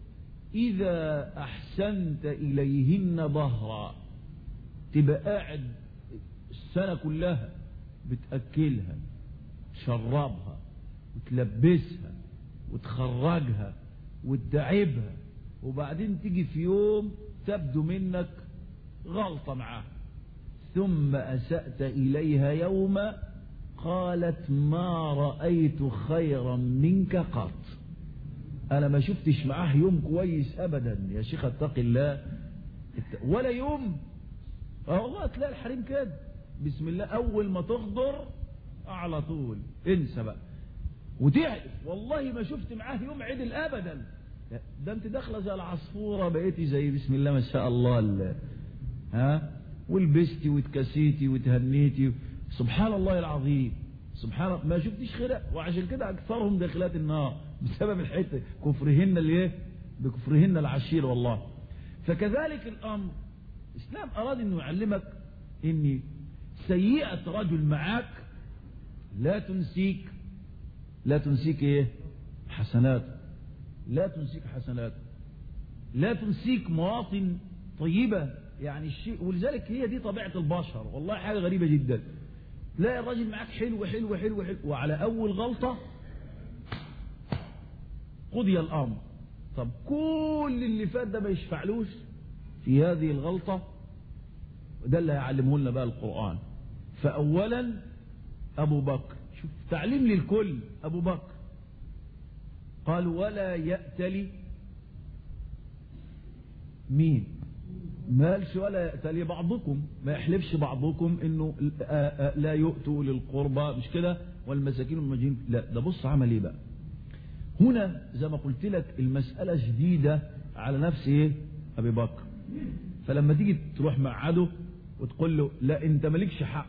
إذا أحسنت إليهن ظهرا تبقى قاعد السنة كلها بتأكلها تشربها وتلبسها وتخرجها وتدعبها وبعدين تيجي في يوم تبدو منك غلطة معاها ثم أسأت إليها يوما قالت ما رأيت خيرا منك قط أنا ما شفتش معاه يوم كويس أبدا يا شيخ اتق الله ولا يوم والله تلاقي الحريم كده بسم الله أول ما تخضر على طول انسى بقى وتعرف والله ما شفت معاه يوم عدل أبدا ده انت داخله زي العصفوره بقيتي زي بسم الله ما شاء الله ها ولبستي واتكسيتي وتهنيتي سبحان الله العظيم سبحان الله ما شفتيش خير وعشان كده اكثرهم داخلات النار بسبب الحته كفرهن الايه بكفرهن العشير والله فكذلك الامر الاسلام اراد انه يعلمك ان سيئه رجل معك لا تنسيك لا تنسيك ايه حسناته لا تنسيك حسنات لا تنسيك مواطن طيبة يعني الشيء ولذلك هي دي طبيعة البشر والله حاجة غريبة جدا تلاقي الراجل معاك حلو حلو حلو حلو وعلى أول غلطة قضي الأمر طب كل اللي فات ده ما يشفعلوش في هذه الغلطة ده اللي هيعلمه لنا بقى القرآن فأولا أبو بكر شوف تعليم للكل أبو بكر قال ولا يأتلي مين ما قالش ولا يأتلي بعضكم ما يحلفش بعضكم انه لا يؤتوا للقربى مش كده والمساكين والمجين لا ده بص عمل ايه بقى هنا زي ما قلت لك المسألة جديدة على نفس ايه ابي بكر فلما تيجي تروح معده وتقول له لا انت مالكش حق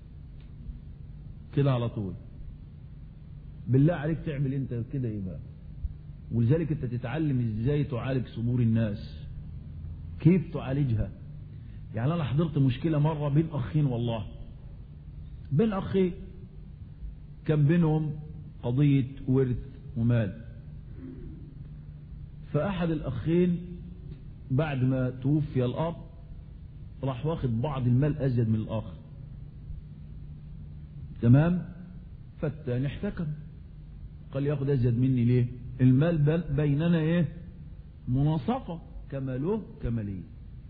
كده على طول بالله عليك تعمل انت كده ايه بقى ولذلك انت تتعلم ازاي تعالج صدور الناس كيف تعالجها يعني انا حضرت مشكلة مرة بين اخين والله بين اخين كان بينهم قضية ورث ومال فاحد الاخين بعد ما توفي الاب راح واخد بعض المال ازيد من الاخر تمام فالتاني احتكم قال ياخد ازيد مني ليه المال بيننا ايه مناصفة كما له كما لي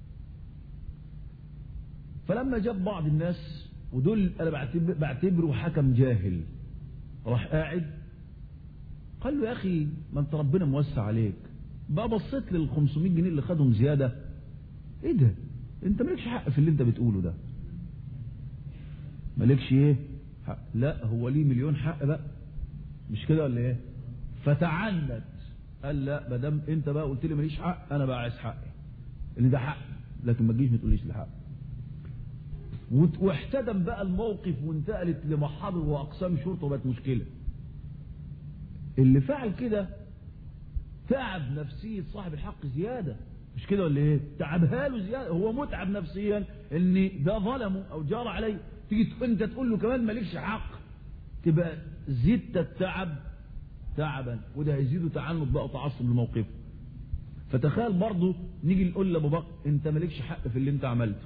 فلما جاب بعض الناس ودول انا بعتبره حكم جاهل راح قاعد قال له يا اخي ما انت ربنا موسع عليك بقى بصيت لل 500 جنيه اللي خدهم زياده ايه ده انت مالكش حق في اللي انت بتقوله ده مالكش ايه حق لا هو ليه مليون حق بقى مش كده ولا ايه فتعنت قال لا ما دام انت بقى قلت لي ماليش حق انا بقى عايز حقي اللي ده حق لكن ما تجيش ما تقوليش الحق واحتدم بقى الموقف وانتقلت لمحاضر واقسام شرطه وبقت مشكله اللي فعل كده تعب نفسيه صاحب الحق زياده مش كده ولا ايه تعبها له زياده هو متعب نفسيا ان ده ظلمه او جار عليه تيجي انت تقول له كمان مالكش حق تبقى زدت التعب تعبا وده هيزيده تعنت بقى وتعصب لموقفه فتخيل برضه نيجي نقول لابو بكر انت مالكش حق في اللي انت عملته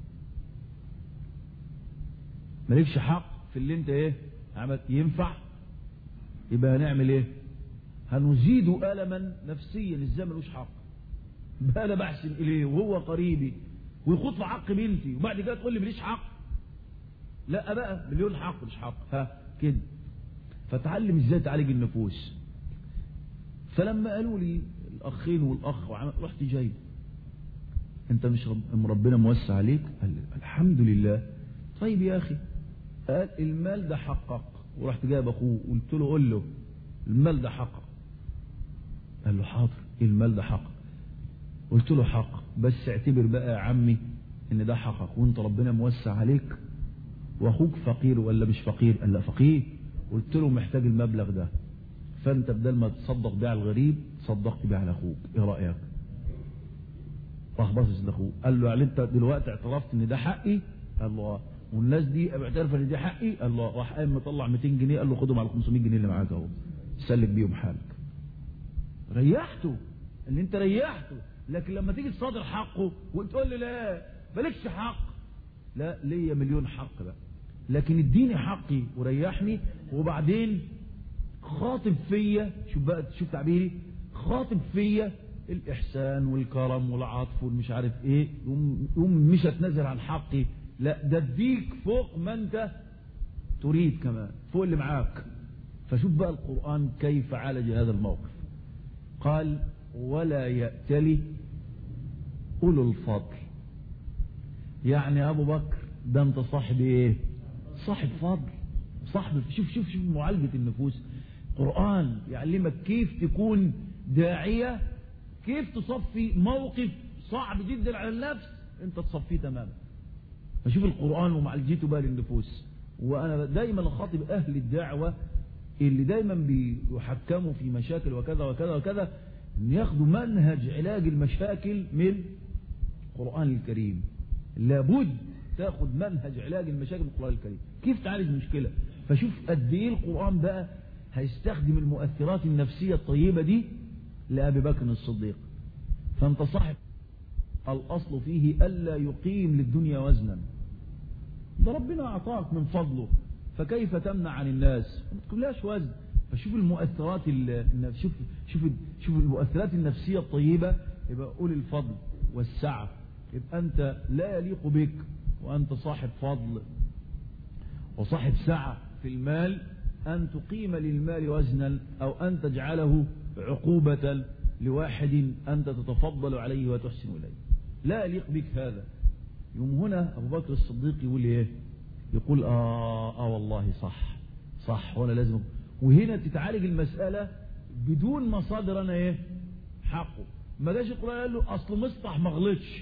مالكش حق في اللي انت ايه عملت ينفع يبقى هنعمل ايه هنزيده ألما نفسيا ازاي ملوش حق بقى انا بحسن اليه وهو قريبي ويخوض في حق بنتي وبعد كده تقول لي ماليش حق لا بقى مليون حق مش حق ها كده فتعلم ازاي تعالج النفوس فلما قالوا لي الاخين والاخ رحت جايب انت مش رب ربنا موسع عليك قال الحمد لله طيب يا اخي قال المال ده حقق ورحت جايب اخوه قلت له قول له المال ده حقق قال له حاضر المال ده حقق قلت له حق بس اعتبر بقى يا عمي ان ده حقق وانت ربنا موسع عليك واخوك فقير ولا مش فقير قال لا فقير قلت له محتاج المبلغ ده فانت بدل ما تصدق بيه على الغريب صدقت بيه على اخوك ايه رايك راح باصص لاخوه قال له يعني انت دلوقتي اعترفت ان ده حقي قال له اه والناس دي معترفه ان دي حقي قال له راح قام مطلع 200 جنيه قال له خدهم على 500 جنيه اللي معاك اهو سلك بيهم حالك ريحته ان انت ريحته لكن لما تيجي تصادر حقه وتقول لي لا مالكش حق لا ليا مليون حق بقى لكن اديني حقي وريحني وبعدين خاطب فيا شوف بقى شوف تعبيري خاطب فيا الإحسان والكرم والعطف والمش عارف إيه يوم, يوم مش هتنزل عن حقي لا ده اديك فوق ما أنت تريد كمان فوق اللي معاك فشوف بقى القرآن كيف عالج هذا الموقف قال ولا يأتلي أولو الفضل يعني أبو بكر ده أنت صاحب إيه صاحب فضل صاحب شوف شوف شوف معالجة النفوس قرآن يعلمك كيف تكون داعية كيف تصفي موقف صعب جدا على النفس انت تصفيه تماما فشوف القرآن ومعالجته بقى للنفوس وانا دايما اخاطب اهل الدعوة اللي دايما بيحكموا في مشاكل وكذا وكذا وكذا ان ياخدوا منهج علاج المشاكل من القرآن الكريم لابد تاخد منهج علاج المشاكل من القرآن الكريم كيف تعالج مشكلة فشوف قد ايه القرآن بقى هيستخدم المؤثرات النفسية الطيبة دي لأبي بكر الصديق فأنت صاحب الأصل فيه ألا يقيم للدنيا وزنا ده ربنا أعطاك من فضله فكيف تمنع عن الناس ما تقولهاش وزن فشوف المؤثرات شوف شوف شوف المؤثرات النفسية الطيبة يبقى قول الفضل والسعة يبقى أنت لا يليق بك وأنت صاحب فضل وصاحب سعة في المال أن تقيم للمال وزنا أو أن تجعله عقوبة لواحد أنت تتفضل عليه وتحسن إليه لا يليق بك هذا يوم هنا أبو بكر الصديق يقول إيه يقول آه, آه والله صح صح ولا لازم وهنا تتعالج المسألة بدون مصادر أنا إيه حقه ما جاش القرآن قال له أصل مصطح ما غلطش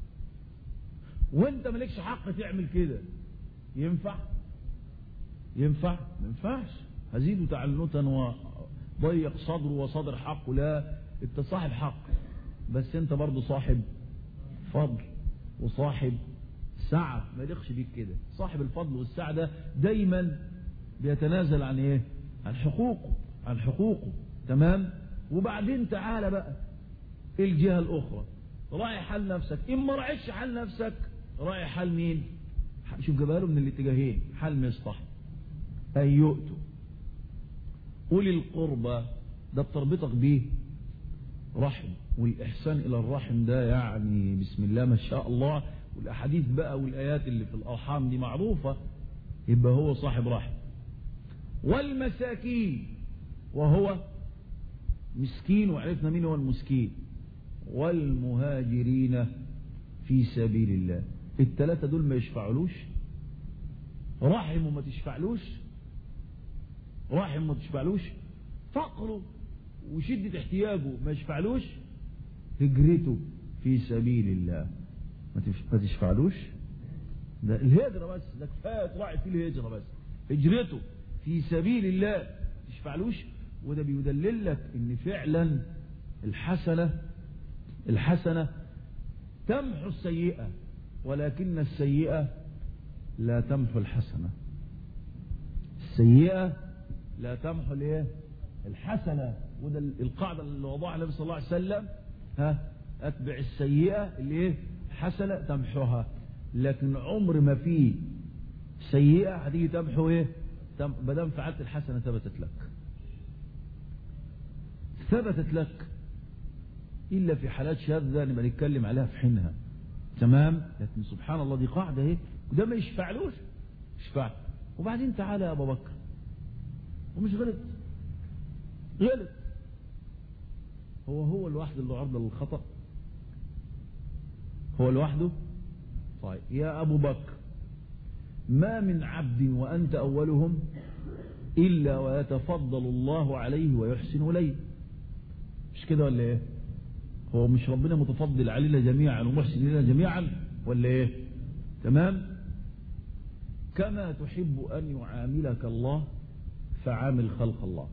وانت مالكش حق تعمل كده ينفع ينفع ما ينفعش هزيد تعنتا وضيق صدره وصدر حقه لا انت صاحب حق بس انت برضه صاحب فضل وصاحب سعة ما يليقش بيك كده صاحب الفضل والسعة ده دايما بيتنازل عن ايه عن حقوقه عن حقوقه تمام وبعدين تعالى بقى الجهة الاخرى راعي حال نفسك ان ما راعيتش حال نفسك راعي حال مين شوف جابها له من الاتجاهين حال مصطح أن يؤتوا أولي القربى ده بتربطك بيه رحم والإحسان إلى الرحم ده يعني بسم الله ما شاء الله والأحاديث بقى والآيات اللي في الأرحام دي معروفة يبقى هو صاحب رحم والمساكين وهو مسكين وعرفنا مين هو المسكين والمهاجرين في سبيل الله الثلاثة دول ما يشفعلوش رحم وما تشفعلوش رحم ما تشفعلوش فقره وشدة احتياجه ما يشفعلوش هجرته في سبيل الله ما تشفعلوش ده الهجرة بس ده كفاية تراعي فيه الهجرة بس هجرته في سبيل الله ما تشفعلوش وده بيدلل لك ان فعلا الحسنة الحسنة تمحو السيئة ولكن السيئة لا تمحو الحسنة السيئة لا تمحو الايه الحسنة وده القاعدة اللي وضعها النبي صلى الله عليه وسلم ها اتبع السيئة اللي ايه حسنة تمحوها لكن عمر ما في سيئة هتيجي تمحو ايه ما دام فعلت الحسنة ثبتت لك ثبتت لك إلا في حالات شاذة نبقى نتكلم عليها في حينها تمام لكن سبحان الله دي قاعدة اهي وده ما يشفعلوش يشفع وبعدين تعالى يا أبا بكر ومش غلط غلط هو هو الواحد اللي عرضة للخطأ هو لوحده طيب يا أبو بكر ما من عبد وأنت أولهم إلا ويتفضل الله عليه ويحسن إليه مش كده ولا إيه هو مش ربنا متفضل علينا جميعا ومحسن إلينا جميعا ولا إيه تمام كما تحب أن يعاملك الله فعامل خلق الله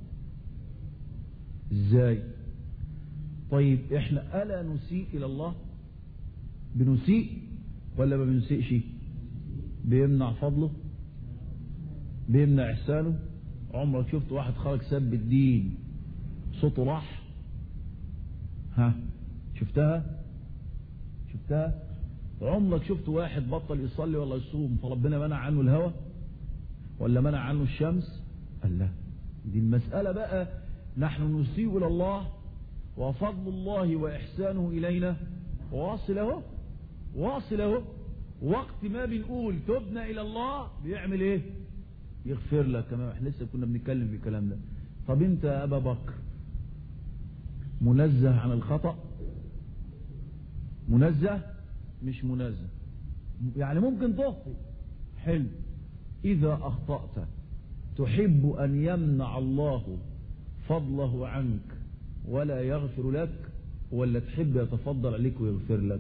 ازاي طيب احنا ألا نسيء إلى الله بنسيء ولا ما بنسيئش بيمنع فضله بيمنع إحسانه عمرك شفت واحد خرج سب الدين صوته راح ها شفتها شفتها عمرك شفت واحد بطل يصلي ولا يصوم فربنا منع عنه الهوى ولا منع عنه الشمس قال لا دي المسألة بقى نحن نسيء إلى الله وفضل الله وإحسانه إلينا واصل اهو واصل اهو وقت ما بنقول تبنا إلى الله بيعمل إيه يغفر لك كمان احنا لسه كنا بنتكلم في الكلام ده طب انت يا أبا بكر منزه عن الخطأ منزه مش منزه يعني ممكن تخطئ حلو إذا أخطأت تحب أن يمنع الله فضله عنك ولا يغفر لك ولا تحب يتفضل عليك ويغفر لك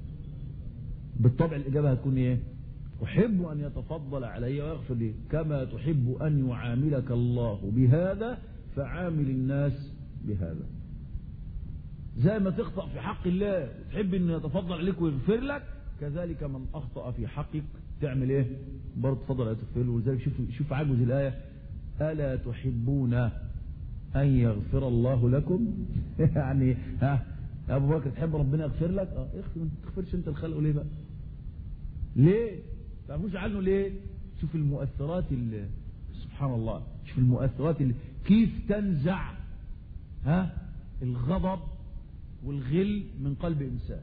بالطبع الإجابة هتكون إيه أحب أن يتفضل علي ويغفر لي كما تحب أن يعاملك الله بهذا فعامل الناس بهذا زي ما تخطأ في حق الله وتحب أن يتفضل عليك ويغفر لك كذلك من أخطأ في حقك تعمل إيه برضه تفضل عليك تغفر له ولذلك شوف, شوف عجوز الآية ألا تحبون أن يغفر الله لكم يعني ها أبو بكر تحب ربنا يغفر لك اه اغفر ما تغفرش انت الخلق ليه بقى ليه تعرفوش عنه ليه شوف المؤثرات اللي سبحان الله شوف المؤثرات اللي كيف تنزع ها الغضب والغل من قلب إنسان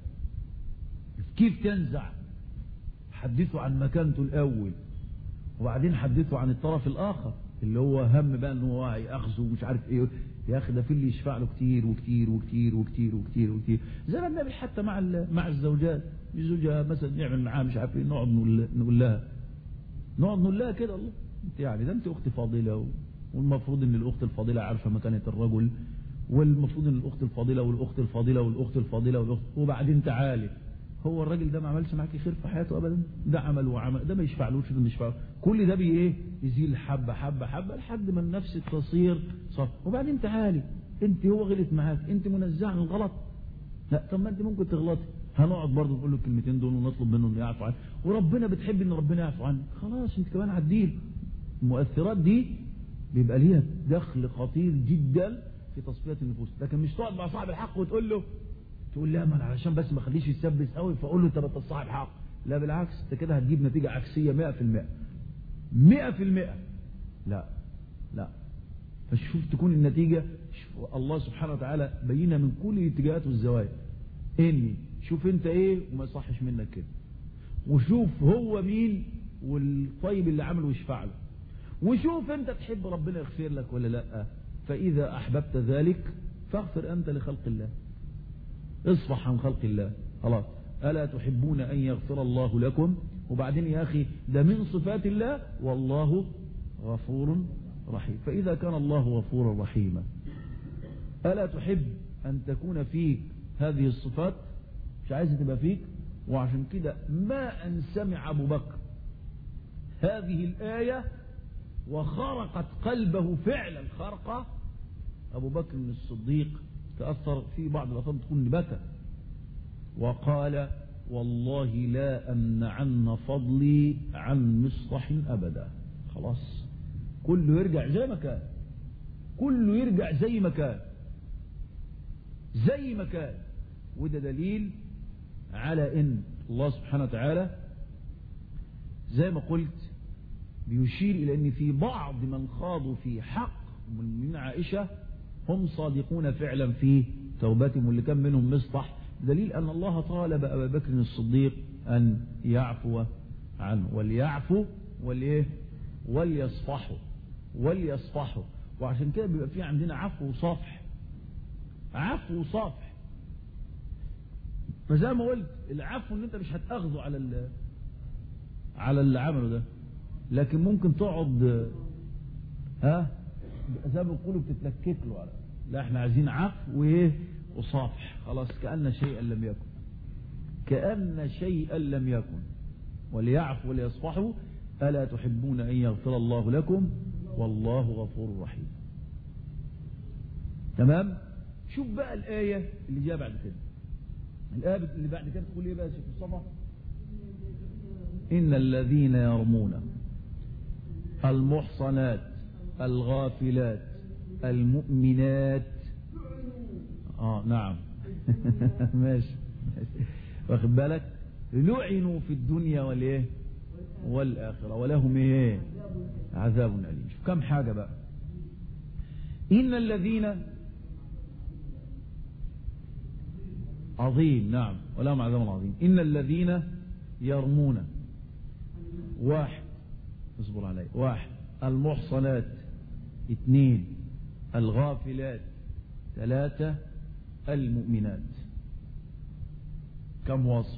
كيف تنزع حدثوا عن مكانته الأول وبعدين حدثوا عن الطرف الآخر اللي هو هم بقى ان هو ياخذه ومش عارف ايه يا اخي ده في اللي يشفع له كتير وكتير وكتير وكتير وكتير وكتير زي ما بنعمل حتى مع مع الزوجات الزوجه مثلا نعمل معاها مش عارف ايه نقعد نقول, نقول لها نقعد نقول لها كده الله انت يعني ده انت اخت فاضله والمفروض ان الاخت الفاضله عارفه مكانه الرجل والمفروض ان الاخت الفاضله والاخت الفاضله والاخت الفاضله والاخت وبعدين تعالي هو الراجل ده ما عملش معاكي خير في حياته ابدا ده عمل وعمل ده ما يشفعلوش ده ما يشفعلوش كل ده بي ايه يزيل حبه حبه حبه لحد ما النفس تصير صف وبعدين تعالي انت هو غلط معاك انت منزه عن الغلط لا طب ما انت ممكن تغلطي هنقعد برضه نقول له الكلمتين دول ونطلب منه انه يعفو عنك وربنا بتحب ان ربنا يعفو عنك خلاص انت كمان عديل المؤثرات دي بيبقى ليها دخل خطير جدا في تصفيه النفوس لكن مش تقعد مع صاحب الحق وتقول له تقول لا ما انا علشان بس ما اخليش يتسبس قوي فاقول له انت انت صاحب حق لا بالعكس انت كده هتجيب نتيجه عكسيه 100% 100% لا لا فشوف تكون النتيجه الله سبحانه وتعالى بينا من كل الاتجاهات والزوايا اني شوف انت ايه وما يصحش منك كده وشوف هو مين والطيب اللي عمله ويشفع له وشوف انت تحب ربنا يغفر لك ولا لا فاذا احببت ذلك فاغفر انت لخلق الله اصفح عن خلق الله خلاص ألا تحبون أن يغفر الله لكم وبعدين يا أخي ده من صفات الله والله غفور رحيم فإذا كان الله غفورا رحيما ألا تحب أن تكون فيك هذه الصفات مش عايز تبقى فيك وعشان كده ما أن سمع أبو بكر هذه الآية وخرقت قلبه فعلا خرقة أبو بكر الصديق تأثر في بعض الأفضل تكون بكى وقال والله لا أمنعن فضلي عن مصطح أبدا خلاص كله يرجع زي ما كان كله يرجع زي ما كان زي ما كان وده دليل على ان الله سبحانه وتعالى زي ما قلت بيشير الى ان في بعض من خاضوا في حق من عائشه هم صادقون فعلا في توبتهم واللي كان منهم مصطح دليل أن الله طالب أبا بكر الصديق أن يعفو عنه وليعفو وليه وليصفحوا وليصفحوا وعشان كده بيبقى في عندنا عفو وصفح عفو وصفح فزي ما قلت العفو ان انت مش هتاخذه على ال على اللي عمله ده لكن ممكن تقعد ها زي ما بيقولوا بتتلكك له على لا احنا عايزين عفو وايه وصافح خلاص كأن شيئا لم يكن كأن شيئا لم يكن وليعفوا وليصفحوا ألا تحبون أن يغفر الله لكم والله غفور رحيم تمام شوف بقى الآية اللي جاء بعد كده الآية اللي بعد كده تقول ايه بقى يا شيخ مصطفى إن الذين يرمون المحصنات الغافلات المؤمنات اه نعم ماشي واخد بالك لعنوا في الدنيا والايه والآخرة ولهم ايه عذاب أليم شوف كم حاجة بقى إن الذين عظيم نعم ولهم عذاب عظيم إن الذين يرمون واحد اصبر علي واحد المحصنات اثنين الغافلات ثلاثة المؤمنات كم وصف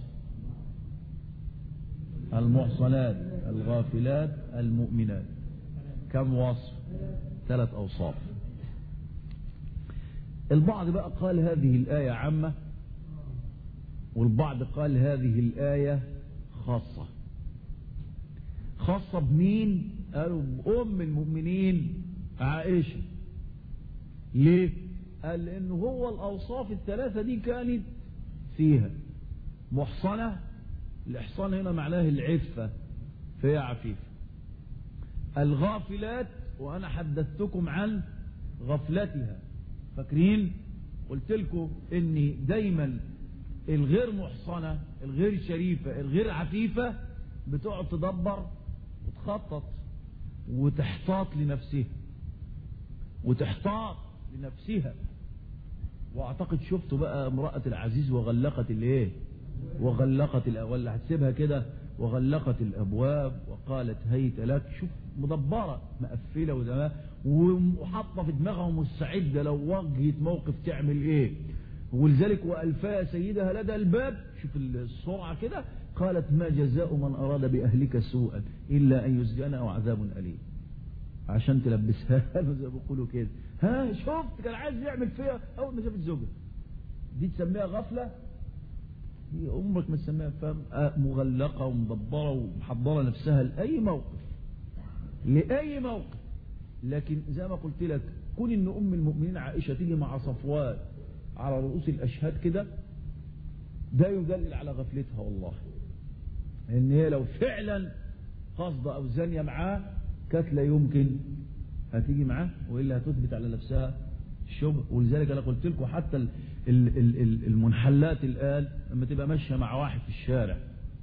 المحصنات الغافلات المؤمنات كم وصف ثلاث أوصاف البعض بقى قال هذه الآية عامة والبعض قال هذه الآية خاصة خاصة بمين قالوا بأم المؤمنين عائشة ليه قال لأنه هو الأوصاف الثلاثة دي كانت فيها محصنة الإحصان هنا معناه العفة فهي عفيفة الغافلات وأنا حدثتكم عن غفلتها فاكرين قلت لكم ان دايما الغير محصنة الغير شريفة الغير عفيفة بتقعد تدبر وتخطط وتحتاط لنفسها وتحتاط لنفسها واعتقد شفتوا بقى امرأة العزيز وغلقت الايه وغلقت ولا هتسيبها كده وغلقت الابواب وقالت هيت لك شوف مدبرة مقفلة وده وحاطة في دماغها مستعدة لو واجهت موقف تعمل ايه ولذلك وألفاء سيدها لدى الباب شوف السرعة كده قالت ما جزاء من أراد بأهلك سوءا إلا أن يسجن أو عذاب أليم عشان تلبسها له زي ما بيقولوا كده ها شفت كان عايز يعمل فيها أول ما شافت زوجها دي تسميها غفلة هي عمرك ما تسميها فاهم مغلقة ومدبرة ومحضرة نفسها لأي موقف لأي موقف لكن زي ما قلت لك كون ان ام المؤمنين عائشة تيجي مع صفوان على رؤوس الاشهاد كده ده يدلل على غفلتها والله ان هي لو فعلا قصد او زانية معاه كانت لا يمكن هتيجي معاه والا هتثبت على نفسها الشبه ولذلك انا قلت لكم حتى ال ال ال المنحلات الان لما تبقى ماشيه مع واحد في الشارع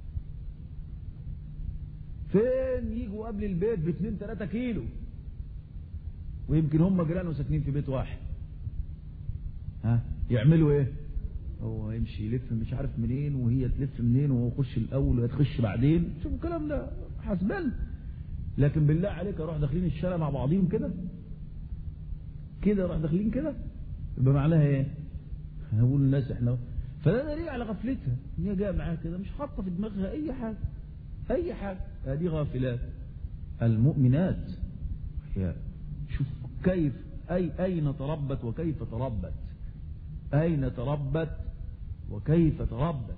فين يجوا قبل البيت ب 2 3 كيلو ويمكن هم جيران وساكنين في بيت واحد ها يعملوا ايه هو يمشي يلف مش عارف منين وهي تلف منين وهو يخش الاول وهي تخش بعدين شوفوا الكلام ده حسبان لكن بالله عليك اروح داخلين الشارع مع بعضيهم كده كده اروح داخلين كده يبقى معناها ايه هقول للناس احنا فده دليل على غفلتها ان هي جايه معاها كده مش حاطه في دماغها اي حاجه اي حاجه هذه غافلات المؤمنات هي شوف كيف أي أين تربت وكيف تربت أين تربت وكيف تربت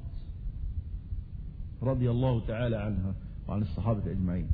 رضي الله تعالى عنها وعن الصحابة أجمعين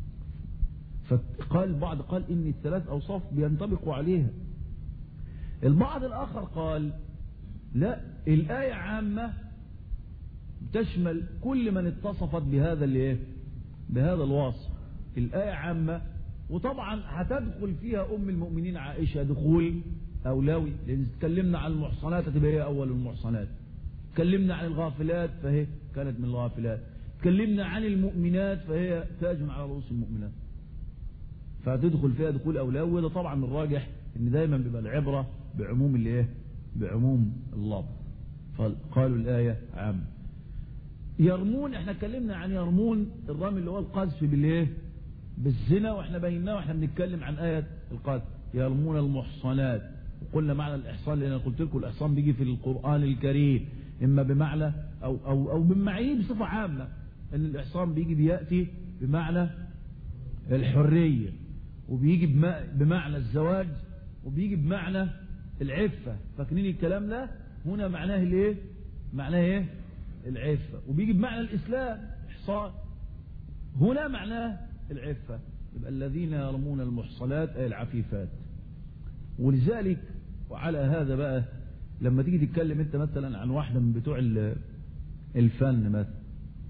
فقال البعض قال إن الثلاث أوصاف بينطبقوا عليها البعض الآخر قال لا الآية عامة تشمل كل من اتصفت بهذا الايه بهذا الوصف الآية عامة وطبعا هتدخل فيها أم المؤمنين عائشة دخول أولوي لأن اتكلمنا عن المحصنات هتبقى هي أول المحصنات اتكلمنا عن الغافلات فهي كانت من الغافلات اتكلمنا عن المؤمنات فهي تاج على رؤوس المؤمنات فهتدخل فيها دخول أولوي وده طبعا الراجح ان دايما بيبقى العبرة بعموم الايه بعموم اللفظ فقالوا الآية عام يرمون احنا اتكلمنا عن يرمون الرمي اللي هو القذف بالايه بالزنا واحنا بيناه واحنا بنتكلم عن آية القذف يرمون المحصنات وقلنا معنى الإحصان لأن قلت لكم الإحصان بيجي في القرآن الكريم إما بمعنى أو, أو, أو بمعنى بصفة عامة أن الإحصان بيجي بيأتي بمعنى الحرية وبيجي بمعنى الزواج وبيجي بمعنى العفة فاكرين الكلام ده هنا معناه الايه معناه ايه العفة وبيجي بمعنى الإسلام إحصان هنا معناه العفة يبقى الذين يرمون المحصنات أي العفيفات ولذلك وعلى هذا بقى لما تيجي تتكلم انت مثلا عن واحدة من بتوع الفن مثلا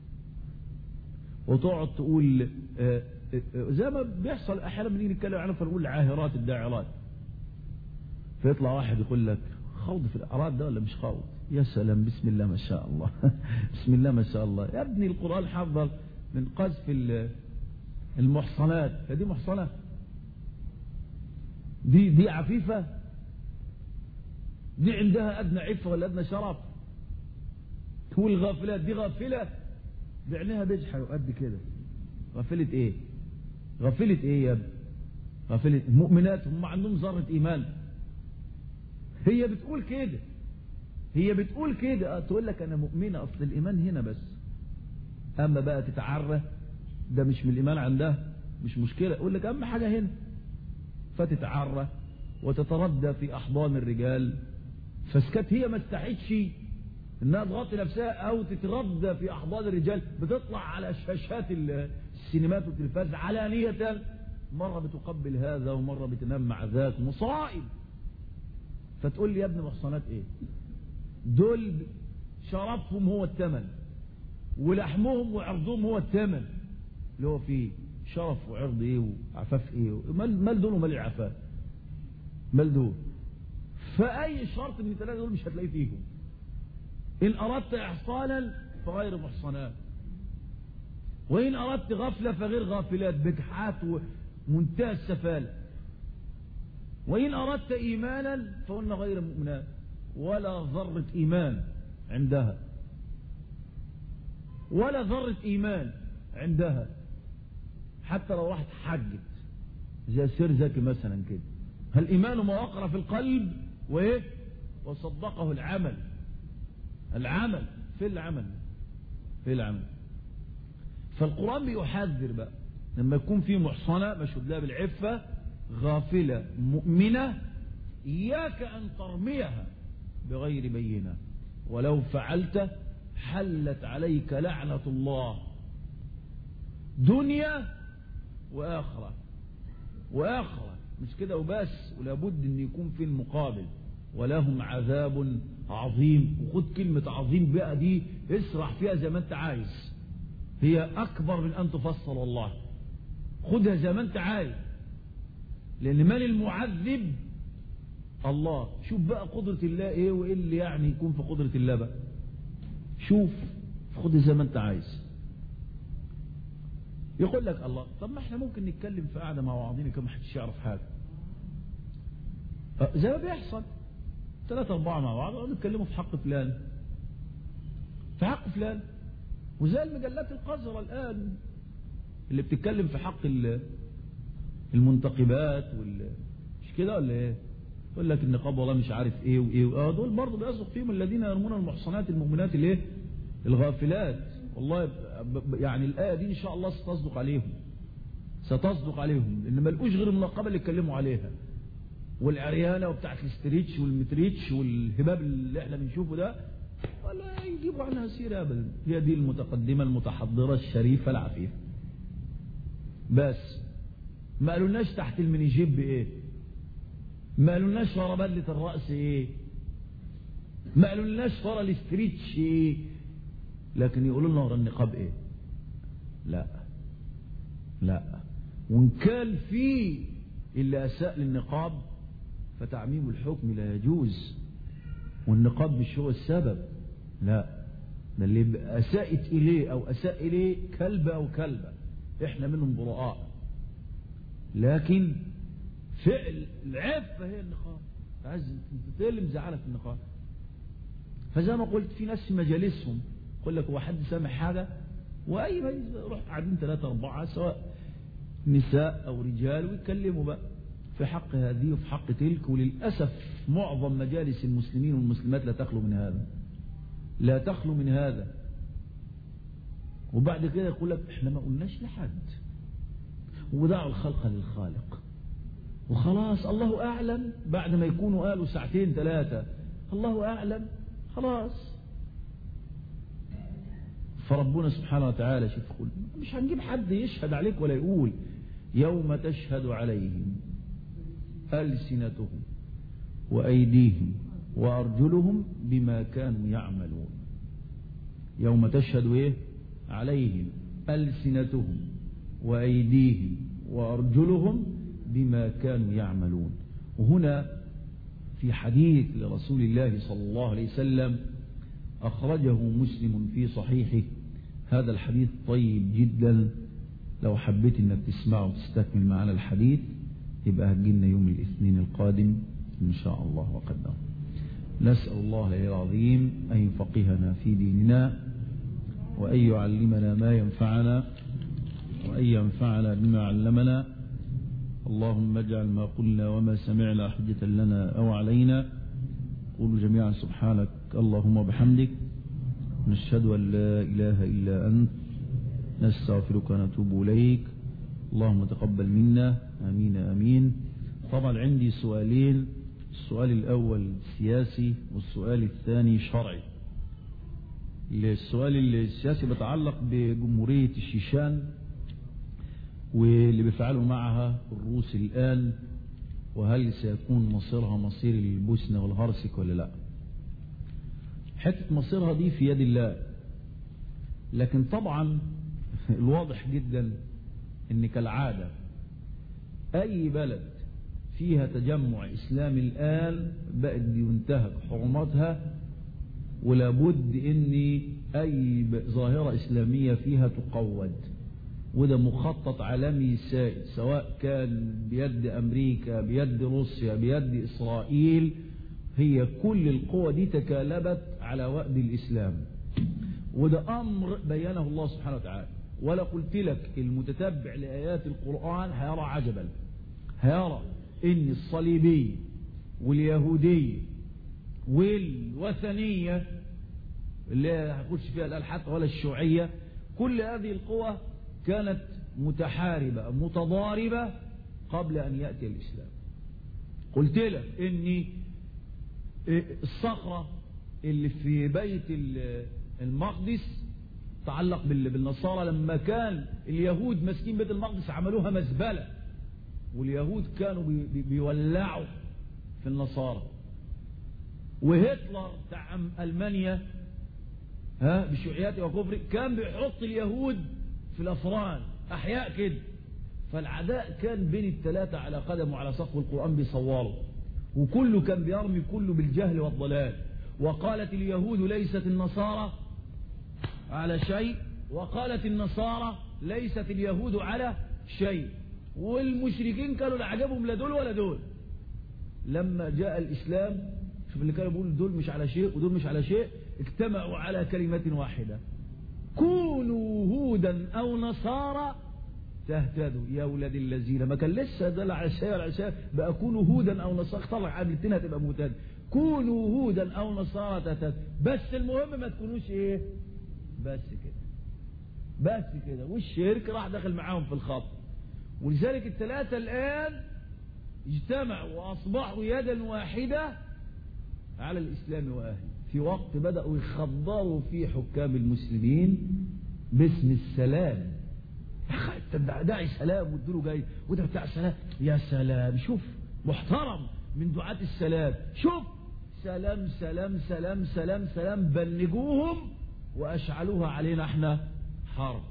وتقعد تقول زي ما بيحصل احيانا بنيجي نتكلم عنه فنقول العاهرات الداعرات فيطلع واحد يقول لك خوض في الاعراض ده ولا مش خوض يا سلام بسم الله ما شاء الله بسم الله ما شاء الله يا ابني القرآن حذر من قذف المحصنات فدي محصنة دي دي عفيفة دي عندها أدنى عفة ولا أدنى شرف تقول غافلات دي غافلة بعينها بجحة وقد كده غافلة ايه غافلة ايه يا ابني غافلة مؤمنات هم عندهم ذرة ايمان هي بتقول كده هي بتقول كده تقول لك انا مؤمنة اصل الايمان هنا بس اما بقى تتعرى ده مش من الايمان عندها مش مشكلة اقول لك اهم حاجة هنا فتتعرى وتتردى في احضان الرجال فسكت هي ما استحيتش انها تغطي نفسها او تتردى في احضان الرجال بتطلع على شاشات السينمات والتلفاز علانية مرة بتقبل هذا ومرة بتنام مع ذاك مصائب فتقول لي يا ابن محصنات ايه دول شرفهم هو الثمن ولحمهم وعرضهم هو الثمن اللي هو فيه شرف وعرض ايه وعفاف ايه مال دول ومال العفاف مال دول فاي شرط من الثلاثه دول مش هتلاقيه فيهم ان اردت احصانا فغير محصنات وان اردت غفله فغير غافلات بجحات ومنتهى السفاله وان اردت ايمانا فهن غير مؤمنات ولا ذره ايمان عندها ولا ذره ايمان عندها حتى لو واحد حجت زي سير زكي مثلا كده هالإيمان ما وقر في القلب وإيه وصدقه العمل العمل في العمل في العمل فالقرآن بيحذر بقى لما يكون في محصنة مشهود لها بالعفة غافلة مؤمنة إياك أن ترميها بغير بينة ولو فعلت حلت عليك لعنة الله دنيا وآخرة وآخرة مش كده وبس ولابد ان يكون في المقابل ولهم عذاب عظيم وخد كلمة عظيم بقى دي اسرح فيها زي ما انت عايز هي اكبر من ان تفصل والله خدها زي ما انت عايز لان من المعذب الله شوف بقى قدرة الله ايه وايه اللي يعني يكون في قدرة الله بقى شوف خدها زي ما انت عايز يقول لك الله طب ما احنا ممكن نتكلم في قعده مع بعضينا كما حدش يعرف حاجه زي ما بيحصل ثلاثة أربعة مع بعض يقعدوا يتكلموا في حق فلان في حق فلان وزي المجلات القذرة الآن اللي بتتكلم في حق المنتقبات وال مش كده ولا ايه؟ يقول لك النقاب والله مش عارف ايه وايه وايه دول برضه بيصدق فيهم الذين يرمون المحصنات المؤمنات الايه؟ الغافلات والله يعني الآية دي إن شاء الله ستصدق عليهم ستصدق عليهم إن ما لقوش غير المنقبة اللي اتكلموا عليها والعريانة وبتاعت الاستريتش والمتريتش والهباب اللي احنا بنشوفه ده ولا يجيبوا عنها سيرة أبدا هي دي المتقدمة المتحضرة الشريفة العفيفة بس ما قالولناش تحت المنيجيب ايه ما قالولناش ورا بلة الرأس ايه ما قالولناش ورا الاستريتش ايه لكن يقولوا لنا ورا النقاب ايه لا لا وان كان في اللي اساء للنقاب فتعميم الحكم لا يجوز والنقاب مش هو السبب لا ده اللي اساءت اليه او اساء اليه كلب او كلبه احنا منهم براء لكن فعل العفه هي النقاب عايز انت اللي مزعلك النقاب فزي ما قلت في ناس في مجالسهم يقول لك هو حد سامع حاجة وأي مجلس روح قاعدين ثلاثة أربعة سواء نساء أو رجال ويتكلموا بقى في حق هذه وفي حق تلك وللأسف معظم مجالس المسلمين والمسلمات لا تخلو من هذا لا تخلو من هذا وبعد كده يقول لك احنا ما قلناش لحد ودعوا الخلق للخالق وخلاص الله أعلم بعد ما يكونوا قالوا ساعتين ثلاثة الله أعلم خلاص فربنا سبحانه وتعالى شوف قل مش هنجيب حد يشهد عليك ولا يقول يوم تشهد عليهم ألسنتهم وأيديهم وأرجلهم بما كانوا يعملون يوم تشهد إيه عليهم ألسنتهم وأيديهم وأرجلهم بما كانوا يعملون وهنا في حديث لرسول الله صلى الله عليه وسلم أخرجه مسلم في صحيحه هذا الحديث طيب جدا لو حبيت انك تسمعه وتستكمل معنا الحديث يبقى هتجينا يوم الاثنين القادم ان شاء الله وقدر نسأل الله العظيم أن يفقهنا في ديننا وأن يعلمنا ما ينفعنا وأن ينفعنا بما علمنا اللهم اجعل ما قلنا وما سمعنا حجة لنا أو علينا قولوا جميعا سبحانك اللهم وبحمدك نشهد أن لا إله إلا أنت نستغفرك ونتوب إليك اللهم تقبل منا آمين آمين طبعا عندي سؤالين السؤال الأول سياسي والسؤال الثاني شرعي السؤال السياسي بيتعلق بجمهورية الشيشان واللي بيفعلوا معها الروس الآن وهل سيكون مصيرها مصير البوسنة والهرسك ولا لا حتة مصيرها دي في يد الله لكن طبعا الواضح جدا ان كالعادة اي بلد فيها تجمع اسلامي الان بقت بينتهك حرماتها ولابد ان اي ظاهرة اسلامية فيها تقود وده مخطط عالمي سائد سواء كان بيد امريكا بيد روسيا بيد اسرائيل هي كل القوى دي تكالبت على وأد الاسلام وده امر بينه الله سبحانه وتعالى ولا قلت لك المتتبع لآيات القرآن هيرى عجبا هيرى ان الصليبية واليهودية والوثنية اللي هيخش فيها الآن حتى ولا الشيوعية كل هذه القوى كانت متحاربة متضاربة قبل أن يأتي الإسلام قلت لك ان الصخرة اللي في بيت المقدس تعلق بالنصارى لما كان اليهود ماسكين بيت المقدس عملوها مزبلة واليهود كانوا بيولعوا في النصارى وهتلر بتاع ألمانيا ها بشيوعياته وكفره كان بيحط اليهود في الأفران أحياء كده فالعداء كان بين الثلاثة على قدم وعلى سقف القرآن بيصوروا وكله كان بيرمي كله بالجهل والضلال وقالت اليهود ليست النصارى على شيء وقالت النصارى ليست اليهود على شيء والمشركين كانوا لا عجبهم لا دول ولا دول لما جاء الإسلام شوف اللي كانوا بيقولوا دول مش على شيء ودول مش على شيء اجتمعوا على كلمة واحدة كونوا هودا أو نصارى تهتدوا يا ولاد الذين ما كان لسه ده العشاء العشاء بقى كونوا هودا أو نصارى طلع قبل التين هتبقى مهتد كونوا هودا أو نصارى تهتدوا بس المهم ما تكونوش ايه بس كده بس كده والشرك راح داخل معاهم في الخط ولذلك الثلاثة الآن اجتمعوا وأصبحوا يدا واحدة على الإسلام وأهله في وقت بدأوا يخضروا في حكام المسلمين باسم السلام داعي سلام وادوا جاي وده بتاع سلام يا سلام شوف محترم من دعاة السلام شوف سلام سلام سلام سلام سلام بلغوهم وأشعلوها علينا احنا حرب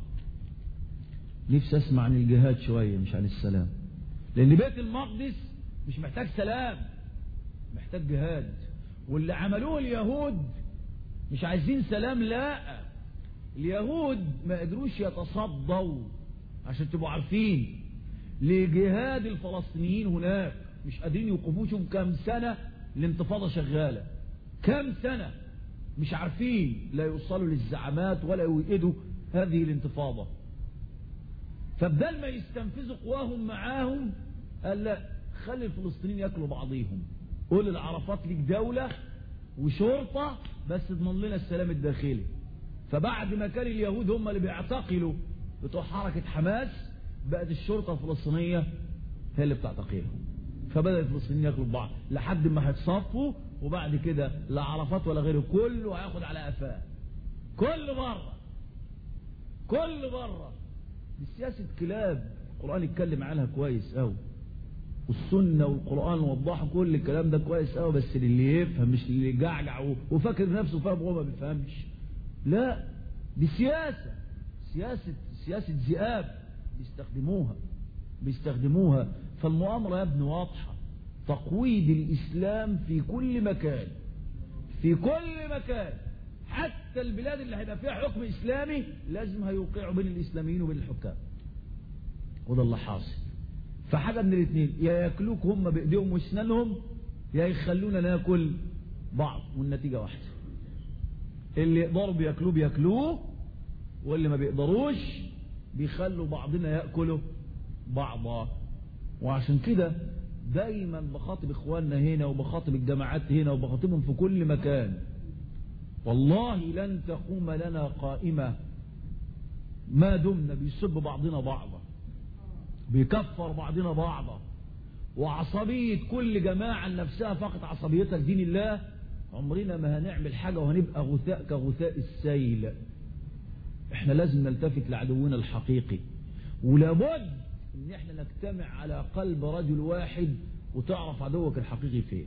نفسي اسمع عن الجهاد شوية مش عن السلام لأن بيت المقدس مش محتاج سلام محتاج جهاد واللي عملوه اليهود مش عايزين سلام لا اليهود ما قدروش يتصدوا عشان تبقوا عارفين لجهاد الفلسطينيين هناك مش قادرين يوقفوه شوف كام سنة الانتفاضة شغالة كام سنة مش عارفين لا يوصلوا للزعامات ولا يوئدوا هذه الانتفاضة فبدل ما يستنفذوا قواهم معاهم قال لا خلي الفلسطينيين ياكلوا بعضيهم قول العرفات لك دولة وشرطة بس تضمن لنا السلام الداخلي فبعد ما كان اليهود هم اللي بيعتقلوا بتوع حركة حماس بقت الشرطة الفلسطينية هي اللي بتعتقلهم فبدأ الفلسطينيين ياكلوا بعض لحد ما هيتصفوا وبعد كده لا عرفات ولا غيره كله هياخد على قفاه كل مرة كل مرة دي سياسة كلاب القرآن يتكلم عنها كويس قوي والسنة والقرآن وضحوا كل الكلام ده كويس قوي بس اللي يفهم مش اللي يجعجع وفاكر نفسه فاهم وهو ما بيفهمش لا دي سياسة سياسة سياسة ذئاب بيستخدموها بيستخدموها فالمؤامرة يا ابن واضحة تقويض الإسلام في كل مكان في كل مكان حتى البلاد اللي هيبقى فيها حكم إسلامي لازم هيوقعوا بين الإسلاميين وبين الحكام وده اللي حاصل فحاجة من الاثنين يا ياكلوك هم بإيديهم واسنانهم يا يخلونا ناكل بعض والنتيجة واحدة اللي يقدروا بياكلوه بياكلوه واللي ما بيقدروش بيخلوا بعضنا ياكلوا بعضا وعشان كده دايما بخاطب اخواننا هنا وبخاطب الجماعات هنا وبخاطبهم في كل مكان والله لن تقوم لنا قائمة ما دمنا بيسب بعضنا بعضا بيكفر بعضنا بعضا وعصبية كل جماعة نفسها فقط عصبيتها لدين الله عمرنا ما هنعمل حاجة وهنبقى غثاء كغثاء السيل احنا لازم نلتفت لعدونا الحقيقي ولابد ان احنا نجتمع على قلب رجل واحد وتعرف عدوك الحقيقي فين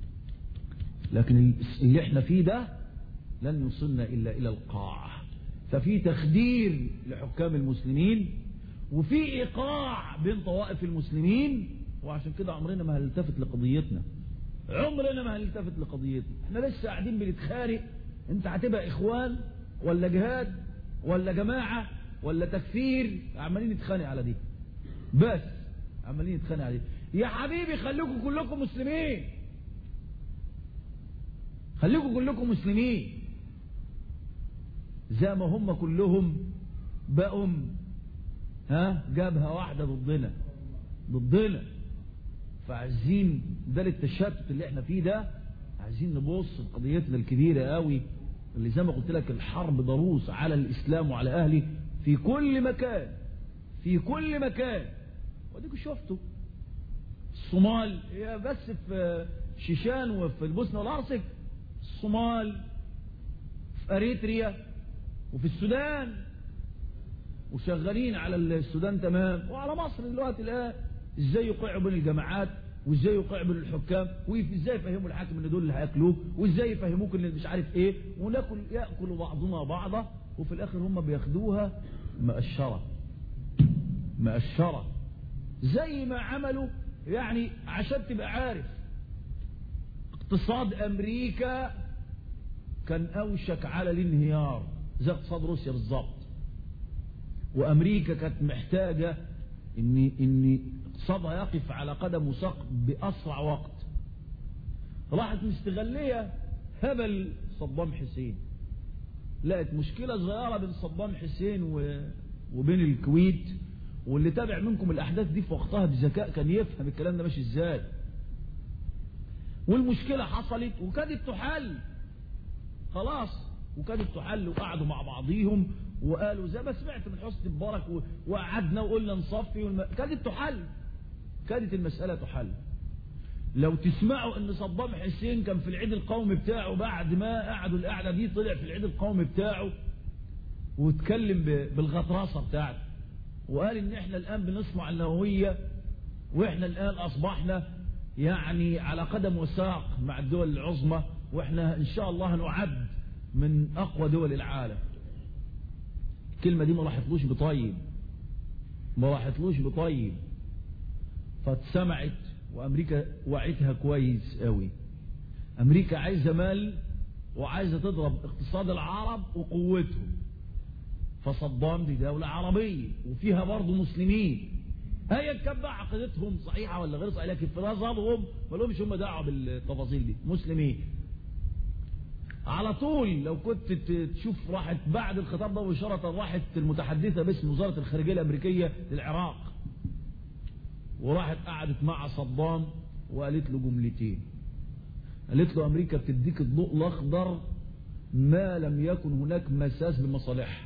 لكن اللي احنا فيه ده لن يوصلنا الا الى القاع ففي تخدير لحكام المسلمين وفي ايقاع بين طوائف المسلمين وعشان كده عمرنا ما هنلتفت لقضيتنا عمرنا ما هنلتفت لقضيتنا احنا لسه قاعدين بنتخانق انت هتبقى اخوان ولا جهاد ولا جماعة ولا تكفير عمالين نتخانق على دي بس عمالين نتخانق على دي يا حبيبي خليكم كلكم مسلمين خليكم كلكم مسلمين زي ما هم كلهم بقوا ها جبهة واحدة ضدنا ضدنا فعايزين ده للتشتت اللي احنا فيه ده عايزين نبص لقضيتنا الكبيرة قوي اللي زي ما قلت لك الحرب ضروس على الإسلام وعلى أهله في كل مكان في كل مكان وديكوا شفتوا الصومال هي بس في شيشان وفي البوسنة والهرسك الصومال في أريتريا وفي السودان وشغالين على السودان تمام وعلى مصر دلوقتي الآن ازاي يوقعوا بين الجماعات وازاي يوقعوا بين الحكام وازاي يفهموا الحاكم ان دول اللي هياكلوه وازاي يفهموك ان مش عارف ايه وناكل ياكل بعضنا بعضا وفي الاخر هم بياخدوها مقشره مقشره زي ما عملوا يعني عشان تبقى عارف اقتصاد امريكا كان اوشك على الانهيار زي اقتصاد روسيا بالظبط وامريكا كانت محتاجه ان ان اقتصادها يقف على قدم وساق باسرع وقت راحت مستغليه هبل صدام حسين لقت مشكله صغيره بين صدام حسين و... وبين الكويت واللي تابع منكم الاحداث دي في وقتها بذكاء كان يفهم الكلام ده ماشي ازاي والمشكله حصلت وكادت تحل خلاص وكادت تحل وقعدوا مع بعضيهم وقالوا زي ما سمعت من حسني مبارك وقعدنا وقلنا نصفي والم... كادت تحل كادت المسألة تحل لو تسمعوا ان صدام حسين كان في العيد القومي بتاعه بعد ما قعدوا القعدة دي طلع في العيد القومي بتاعه واتكلم بالغطرسة بتاعته وقال ان احنا الان بنصنع النووية واحنا الان اصبحنا يعني على قدم وساق مع الدول العظمى واحنا ان شاء الله هنعد من اقوى دول العالم الكلمة دي ما راحتلوش بطيب ما راحتلوش بطيب فاتسمعت وامريكا وعتها كويس قوي امريكا عايزة مال وعايزة تضرب اقتصاد العرب وقوتهم فصدام دي دولة عربية وفيها برضه مسلمين هي كان بقى عقيدتهم صحيحة ولا غير صحيحة لكن في نظرهم ما لهمش هم دعوة بالتفاصيل دي مسلمين على طول لو كنت تشوف راحت بعد الخطاب ده مباشرة راحت المتحدثة باسم وزارة الخارجية الأمريكية للعراق وراحت قعدت مع صدام وقالت له جملتين قالت له أمريكا بتديك الضوء الأخضر ما لم يكن هناك مساس بمصالحها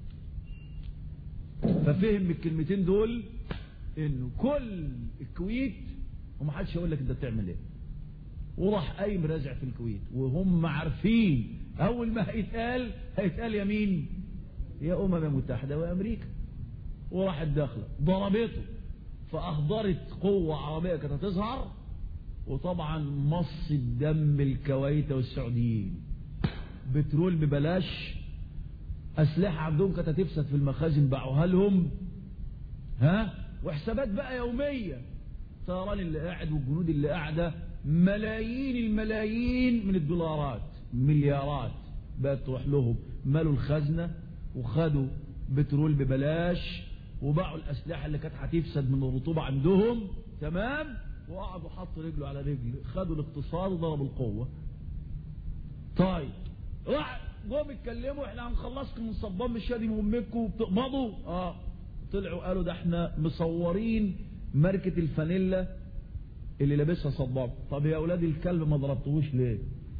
ففهم من الكلمتين دول انه كل الكويت ومحدش يقول لك انت بتعمل ايه وراح قايم رازع في الكويت وهم عارفين اول ما هيتقال هيتقال يا مين يا امم المتحده وامريكا وراحت داخله ضربته فاخضرت قوه عربيه كانت هتظهر وطبعا مص الدم الكويت والسعوديين بترول ببلاش اسلحه عندهم كانت هتفسد في المخازن باعوها لهم ها وحسابات بقى يوميه الطيران اللي قاعد والجنود اللي قاعده ملايين الملايين من الدولارات مليارات بقت تروح لهم مالوا الخزنه وخدوا بترول ببلاش وباعوا الاسلحه اللي كانت هتفسد من الرطوبه عندهم تمام وقعدوا حطوا رجله على رجل خدوا الاقتصاد وضربوا القوه طيب راح جم اتكلموا احنا هنخلصكم من صبام الشادي مهمتكم وبتقبضوا اه طلعوا قالوا ده احنا مصورين ماركة الفانيلا اللي لابسها صبام طب يا اولاد الكلب ما ضربتوش ليه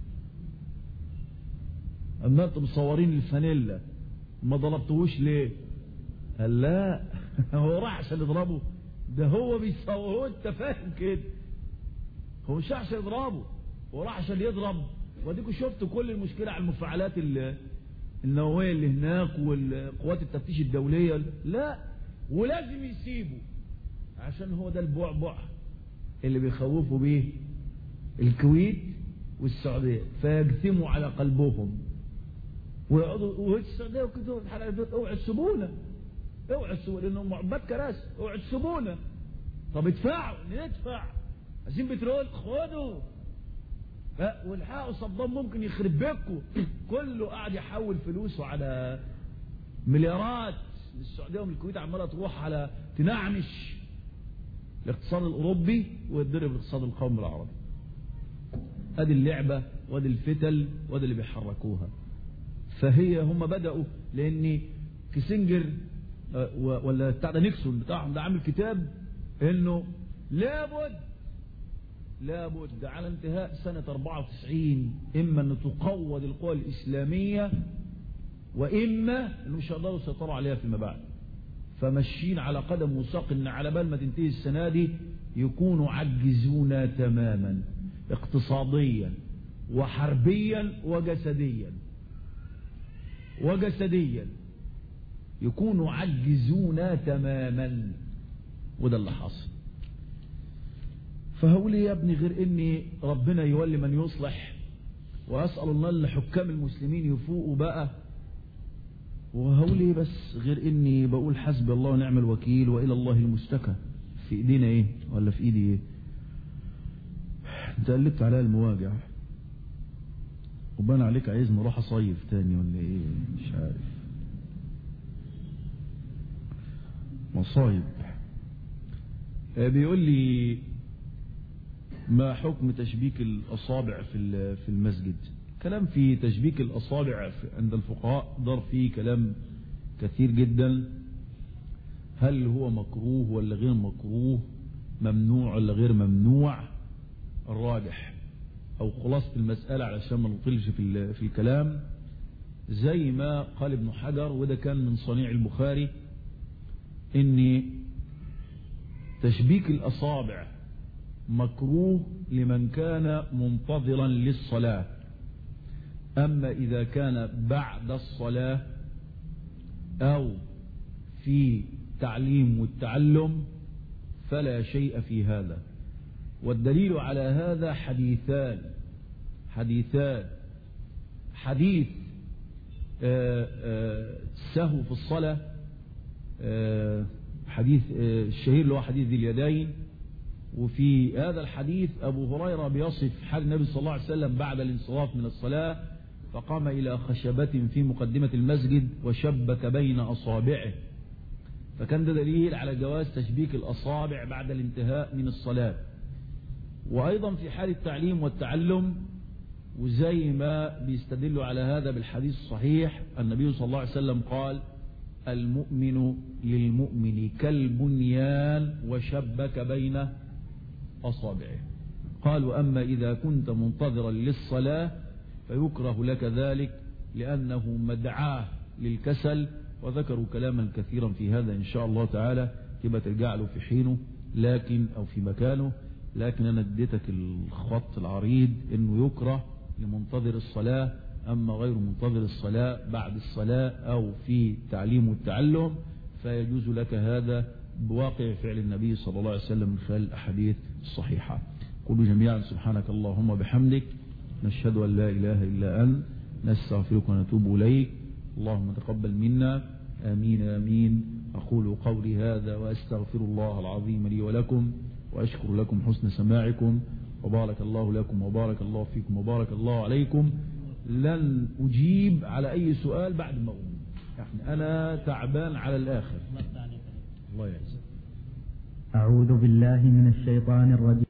اما انتم مصورين الفانيلا ما ضربتوش ليه قال لا هو راح عشان يضربه ده هو بيصور انت فاهم كده هو مش عشان يضربه هو راح عشان يضرب واديكوا شفتوا كل المشكله على المفاعلات النوويه اللي هناك والقوات التفتيش الدوليه لا ولازم يسيبوا عشان هو ده البعبع اللي بيخوفوا بيه الكويت والسعوديه فيجثموا على قلبهم ويقعدوا والسعوديه وكده اوعوا تسيبونا اوعوا تسيبونا لانهم معبات كراسي اوعوا تسيبونا طب ادفعوا ندفع عايزين بترول خدوا والحقوا صدام ممكن يخرب بيكم كله قاعد يحول فلوسه على مليارات السعوديه والكويت عماله تروح على تنعنش الاقتصاد الاوروبي ويتضرب الاقتصاد القومي العربي ادي اللعبه وادي الفتل وادي اللي بيحركوها فهي هم بداوا لان كيسنجر ولا بتاع ده نيكسون بتاعهم ده عامل كتاب انه لابد لابد على انتهاء سنة 94 إما أن تقوض القوى الإسلامية وإما أنه مش هيقدروا يسيطروا عليها فيما بعد فماشيين على قدم وساق أن على بال ما تنتهي السنة دي يكونوا عجزونا تماما اقتصاديا وحربيا وجسديا وجسديا يكونوا عجزونا تماما وده اللي حصل فهقول يا ابني غير اني ربنا يولي من يصلح واسال الله ان حكام المسلمين يفوقوا بقى وهقول بس غير اني بقول حسبي الله ونعم الوكيل والى الله المشتكى في ايدينا ايه ولا في ايدي ايه انت قلبت عليا المواجع وبان عليك عايزني اروح اصيف تاني ولا ايه مش عارف مصايب بيقول لي ما حكم تشبيك الأصابع في في المسجد كلام في تشبيك الأصابع عند الفقهاء دار فيه كلام كثير جدا هل هو مكروه ولا غير مكروه ممنوع ولا غير ممنوع الراجح أو خلاصة المسألة علشان ما نطلش في, في الكلام زي ما قال ابن حجر وده كان من صنيع البخاري ان تشبيك الأصابع مكروه لمن كان منتظرا للصلاة أما إذا كان بعد الصلاة أو في تعليم والتعلم فلا شيء في هذا والدليل على هذا حديثان حديثان حديث سهو في الصلاة حديث الشهير اللي هو حديث ذي اليدين وفي هذا الحديث أبو هريرة بيصف حال النبي صلى الله عليه وسلم بعد الانصراف من الصلاة فقام إلى خشبة في مقدمة المسجد وشبك بين أصابعه فكان ده دليل على جواز تشبيك الأصابع بعد الانتهاء من الصلاة وأيضا في حال التعليم والتعلم وزي ما بيستدل على هذا بالحديث الصحيح النبي صلى الله عليه وسلم قال المؤمن للمؤمن كالبنيان وشبك بين أصابعه قال وأما إذا كنت منتظرا للصلاة فيكره لك ذلك لأنه مدعاه للكسل وذكروا كلاما كثيرا في هذا إن شاء الله تعالى تبقى ترجع له في حينه لكن أو في مكانه لكن أنا اديتك الخط العريض أنه يكره لمنتظر الصلاة أما غير منتظر الصلاة بعد الصلاة أو في تعليم والتعلم فيجوز لك هذا بواقع فعل النبي صلى الله عليه وسلم من خلال الأحاديث الصحيحة قولوا جميعا سبحانك اللهم بحمدك نشهد أن لا إله إلا أنت نستغفرك ونتوب إليك اللهم تقبل منا آمين آمين أقول قولي هذا وأستغفر الله العظيم لي ولكم وأشكر لكم حسن سماعكم وبارك الله لكم وبارك الله فيكم وبارك الله عليكم لن أجيب على أي سؤال بعد ما أقوم يعني أنا تعبان على الآخر الله يعزك أعوذ بالله من الشيطان الرجيم